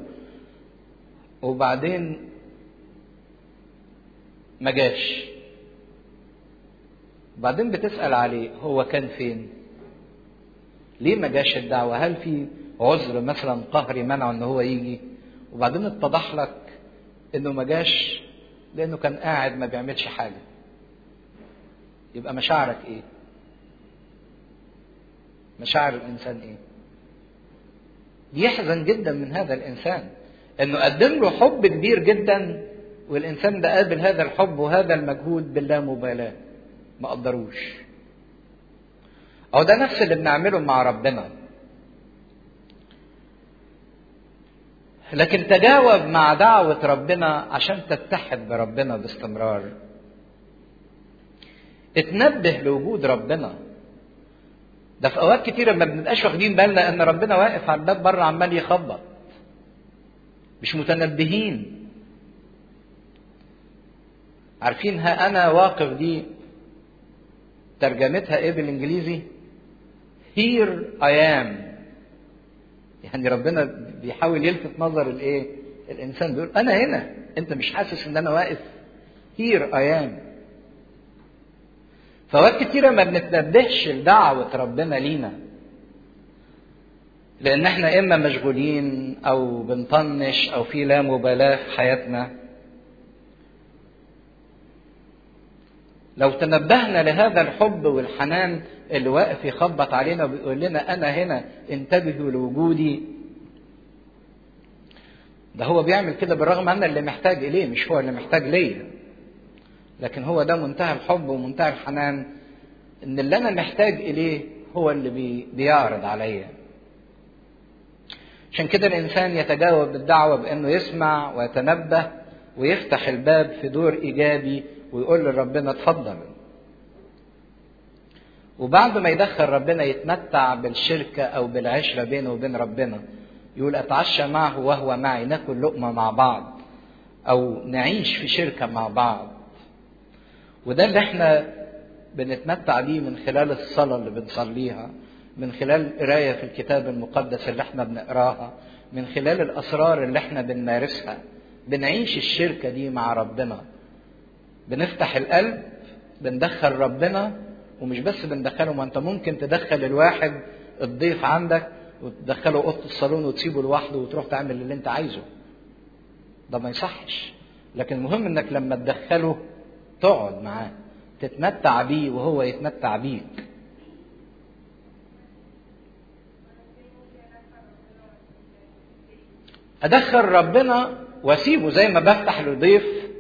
وبعدين ما جاش بعدين بتسأل عليه هو كان فين ليه ما جاش الدعوة هل في عذر مثلا قهري منعه ان هو يجي وبعدين اتضح لك انه ما جاش لانه كان قاعد ما بيعملش حاجه يبقى مشاعرك ايه مشاعر الانسان ايه يحزن جدا من هذا الانسان انه قدم له حب كبير جدا والانسان ده قابل هذا الحب وهذا المجهود باللا مبالاه ما قدروش او ده نفس اللي بنعمله مع ربنا لكن تجاوب مع دعوة ربنا عشان تتحد بربنا باستمرار. اتنبه لوجود ربنا. ده في أوقات كتيرة ما بنبقاش واخدين بالنا إن ربنا واقف على الباب بره عمال يخبط. مش متنبهين. عارفين ها أنا واقف دي ترجمتها إيه بالإنجليزي؟ Here I am. يعني ربنا بيحاول يلفت نظر الايه؟ الانسان بيقول انا هنا انت مش حاسس ان انا واقف هير اي ام فوقت كتيرة ما بنتنبهش لدعوة ربنا لينا لأن احنا إما مشغولين أو بنطنش أو في لا مبالاة في حياتنا لو تنبهنا لهذا الحب والحنان اللي واقف يخبط علينا وبيقول لنا انا هنا انتبهوا لوجودي ده هو بيعمل كده بالرغم أنا اللي محتاج إليه مش هو اللي محتاج ليا لكن هو ده منتهى الحب ومنتهى الحنان إن اللي أنا محتاج إليه هو اللي بي بيعرض عليا عشان كده الإنسان يتجاوب بالدعوة بأنه يسمع ويتنبه ويفتح الباب في دور إيجابي ويقول لربنا اتفضل وبعد ما يدخل ربنا يتمتع بالشركة أو بالعشرة بينه وبين ربنا يقول أتعشى معه وهو معي ناكل لقمة مع بعض أو نعيش في شركة مع بعض وده اللي احنا بنتمتع بيه من خلال الصلاة اللي بنصليها من خلال قراية في الكتاب المقدس اللي احنا بنقراها من خلال الأسرار اللي احنا بنمارسها بنعيش الشركة دي مع ربنا بنفتح القلب بندخل ربنا ومش بس بندخله ما انت ممكن تدخل الواحد الضيف عندك وتدخله اوضه الصالون وتسيبه لوحده وتروح تعمل اللي انت عايزه ده ما يصحش لكن المهم انك لما تدخله تقعد معاه تتمتع بيه وهو يتمتع بيك ادخل ربنا واسيبه زي ما بفتح للضيف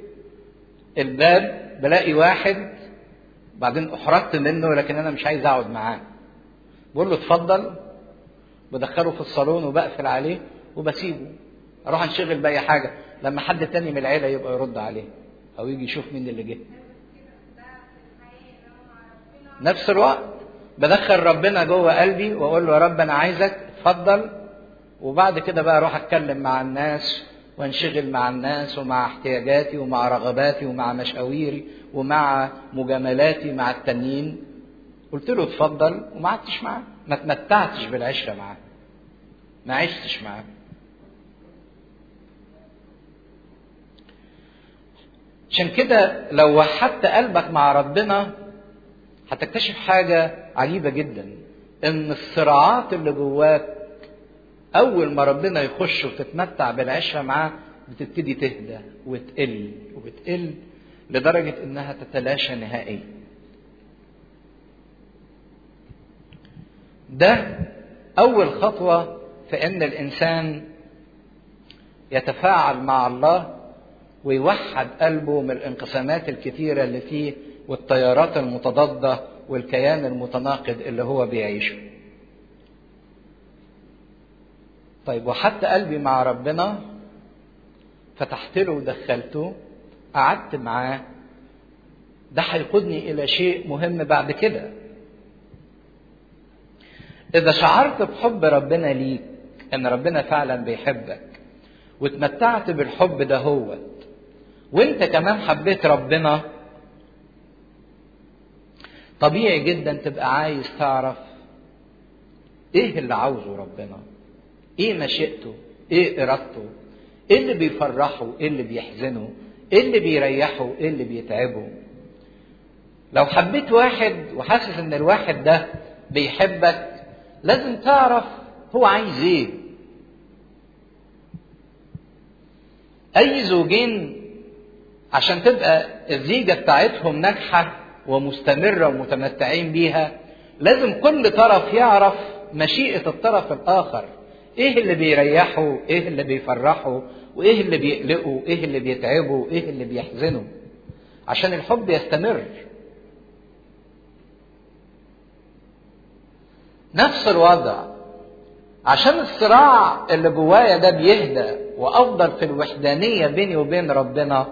الباب بلاقي واحد بعدين احرجت منه لكن انا مش عايز اقعد معاه بقول له اتفضل بدخله في الصالون وبقفل عليه وبسيبه اروح انشغل باي حاجه لما حد تاني من العيله يبقى يرد عليه او يجي يشوف مين اللي جه نفس الوقت بدخل ربنا جوه قلبي واقول له يا رب انا عايزك اتفضل وبعد كده بقى اروح اتكلم مع الناس وانشغل مع الناس ومع احتياجاتي ومع رغباتي ومع مشاويري ومع مجاملاتي مع التانيين قلت له اتفضل وما قعدتش معاه ما تمتعتش بالعشره معاه ما عشتش معاه عشان كده لو وحدت قلبك مع ربنا هتكتشف حاجة عجيبة جدا إن الصراعات اللي جواك أول ما ربنا يخش وتتمتع بالعشرة معاه بتبتدي تهدى وتقل وتقل لدرجة إنها تتلاشى نهائيا. ده أول خطوة في إن الإنسان يتفاعل مع الله ويوحد قلبه من الانقسامات الكثيرة اللي فيه والتيارات المتضادة والكيان المتناقض اللي هو بيعيشه. طيب وحدت قلبي مع ربنا فتحت له ودخلته قعدت معاه ده هيقودني الى شيء مهم بعد كده اذا شعرت بحب ربنا ليك ان ربنا فعلا بيحبك واتمتعت بالحب ده هو وانت كمان حبيت ربنا طبيعي جدا تبقى عايز تعرف ايه اللي عاوزه ربنا ايه مشيئته ايه ارادته ايه اللي بيفرحه ايه اللي بيحزنه ايه اللي بيريحه ايه اللي بيتعبه لو حبيت واحد وحاسس ان الواحد ده بيحبك لازم تعرف هو عايز ايه اي زوجين عشان تبقى الزيجه بتاعتهم ناجحه ومستمره ومتمتعين بيها لازم كل طرف يعرف مشيئه الطرف الاخر ايه اللي بيريحه ايه اللي بيفرحه وايه اللي بيقلقه ايه اللي بيتعبه ايه اللي بيحزنه عشان الحب يستمر نفس الوضع عشان الصراع اللي جوايا ده بيهدى وافضل في الوحدانيه بيني وبين ربنا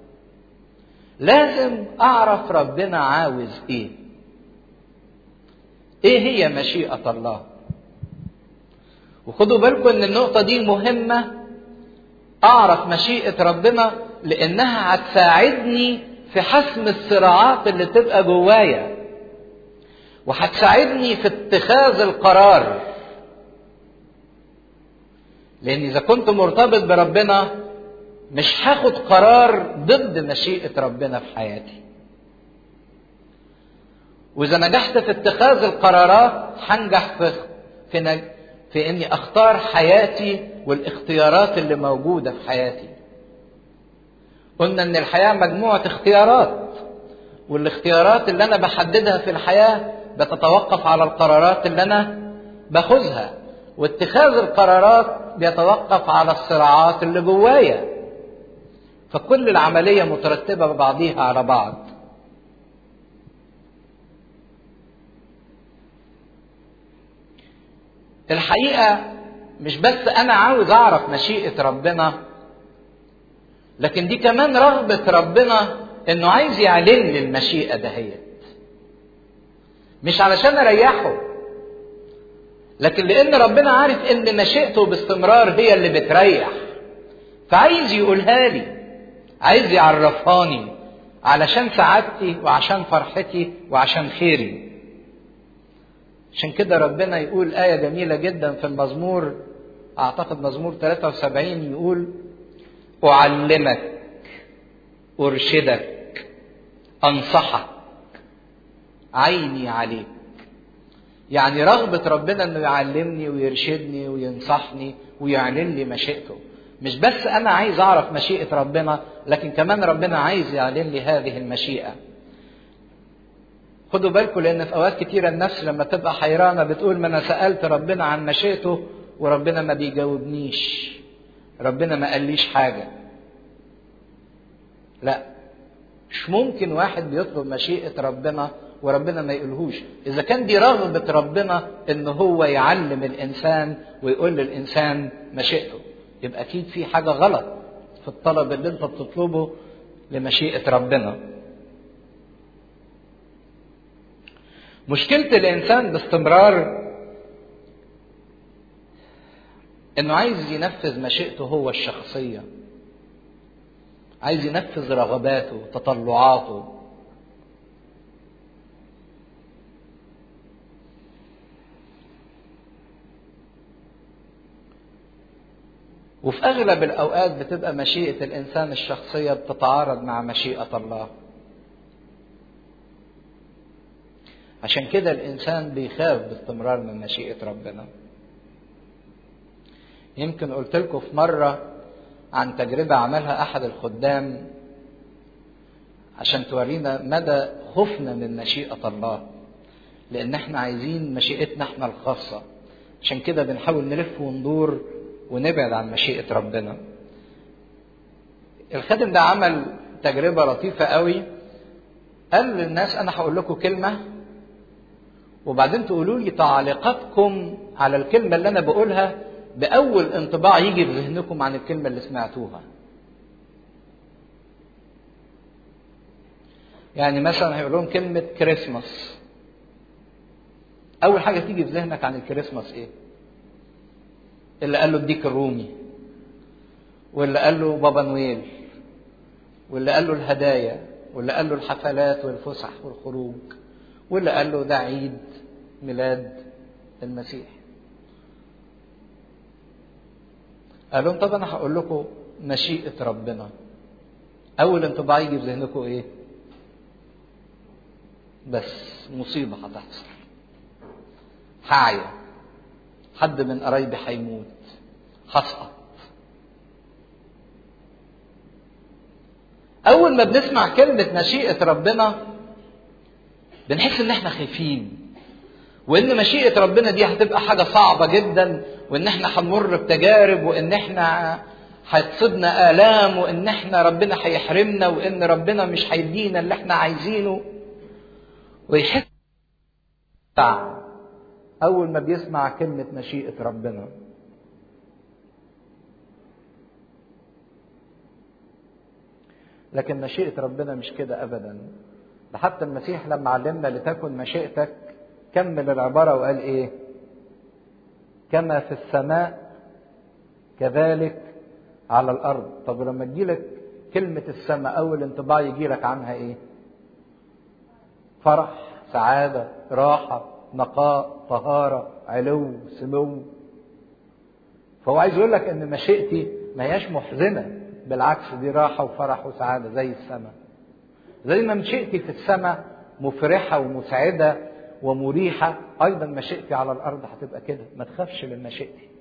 لازم اعرف ربنا عاوز ايه ايه هي مشيئه الله وخدوا بالكم ان النقطة دي مهمة اعرف مشيئة ربنا لانها هتساعدني في حسم الصراعات اللي تبقى جوايا وهتساعدني في اتخاذ القرار لان اذا كنت مرتبط بربنا مش هاخد قرار ضد مشيئة ربنا في حياتي واذا نجحت في اتخاذ القرارات هنجح في في نج... في اني اختار حياتي والاختيارات اللي موجوده في حياتي قلنا ان الحياه مجموعه اختيارات والاختيارات اللي انا بحددها في الحياه بتتوقف على القرارات اللي انا باخذها واتخاذ القرارات بيتوقف على الصراعات اللي جوايا فكل العملية مترتبة ببعضيها على بعض الحقيقة مش بس أنا عاوز أعرف مشيئة ربنا لكن دي كمان رغبة ربنا إنه عايز يعلن لي المشيئة دهيت مش علشان أريحه لكن لأن ربنا عارف إن مشيئته باستمرار هي اللي بتريح فعايز يقولها لي عايز يعرفهاني علشان سعادتي وعشان فرحتي وعشان خيري عشان كده ربنا يقول آية جميلة جدا في المزمور أعتقد مزمور 73 يقول أعلمك أرشدك أنصحك عيني عليك يعني رغبة ربنا انه يعلمني ويرشدني وينصحني ويعلن لي مشيئته مش بس انا عايز اعرف مشيئة ربنا لكن كمان ربنا عايز يعلن لي هذه المشيئة خدوا بالكم لان في اوقات كتيرة النفس لما تبقى حيرانة بتقول ما انا سألت ربنا عن مشيئته وربنا ما بيجاوبنيش ربنا ما قاليش حاجة لا مش ممكن واحد بيطلب مشيئة ربنا وربنا ما يقولهوش اذا كان دي رغبة ربنا ان هو يعلم الانسان ويقول للانسان مشيئته يبقى اكيد في حاجة غلط في الطلب اللي انت بتطلبه لمشيئة ربنا مشكلة الانسان باستمرار انه عايز ينفذ مشيئته هو الشخصية عايز ينفذ رغباته تطلعاته وفي اغلب الاوقات بتبقى مشيئه الانسان الشخصيه بتتعارض مع مشيئه الله عشان كده الانسان بيخاف باستمرار من مشيئه ربنا يمكن قلت لكم في مره عن تجربه عملها احد الخدام عشان تورينا مدى خوفنا من مشيئه الله لان احنا عايزين مشيئتنا احنا الخاصه عشان كده بنحاول نلف وندور ونبعد عن مشيئة ربنا الخادم ده عمل تجربة لطيفة قوي قال للناس أنا هقول لكم كلمة وبعدين تقولوا لي تعليقاتكم على الكلمة اللي أنا بقولها بأول انطباع يجي في ذهنكم عن الكلمة اللي سمعتوها يعني مثلا هيقول لهم كلمة كريسماس أول حاجة تيجي في ذهنك عن الكريسماس إيه؟ اللي قال له الديك الرومي واللي قال له بابا نويل واللي قال له الهدايا واللي قال له الحفلات والفسح والخروج واللي قال له ده عيد ميلاد المسيح قال لهم طب انا هقول لكم مشيئة ربنا أول انطباع يجي في ذهنكم إيه؟ بس مصيبة هتحصل هعيا حد من قرايبي هيموت هسقط اول ما بنسمع كلمه مشيئه ربنا بنحس ان احنا خايفين وان مشيئه ربنا دي هتبقى حاجه صعبه جدا وان احنا هنمر بتجارب وان احنا هتصيبنا الام وان احنا ربنا هيحرمنا وان ربنا مش هيدينا اللي احنا عايزينه ويحس أول ما بيسمع كلمة مشيئة ربنا لكن مشيئة ربنا مش كده أبدا ده حتى المسيح لما علمنا لتكن مشيئتك كمل العبارة وقال إيه كما في السماء كذلك على الأرض طب ولما تجيلك كلمة السماء أول انطباع يجيلك عنها إيه فرح سعادة راحة نقاء طهارة علو سمو فهو عايز يقول لك ان مشيئتي ما هياش محزنة بالعكس دي راحة وفرح وسعادة زي السماء زي ما مشيئتي في السماء مفرحة ومسعدة ومريحة أيضا مشيئتي على الأرض هتبقى كده ما تخافش من مشيئتي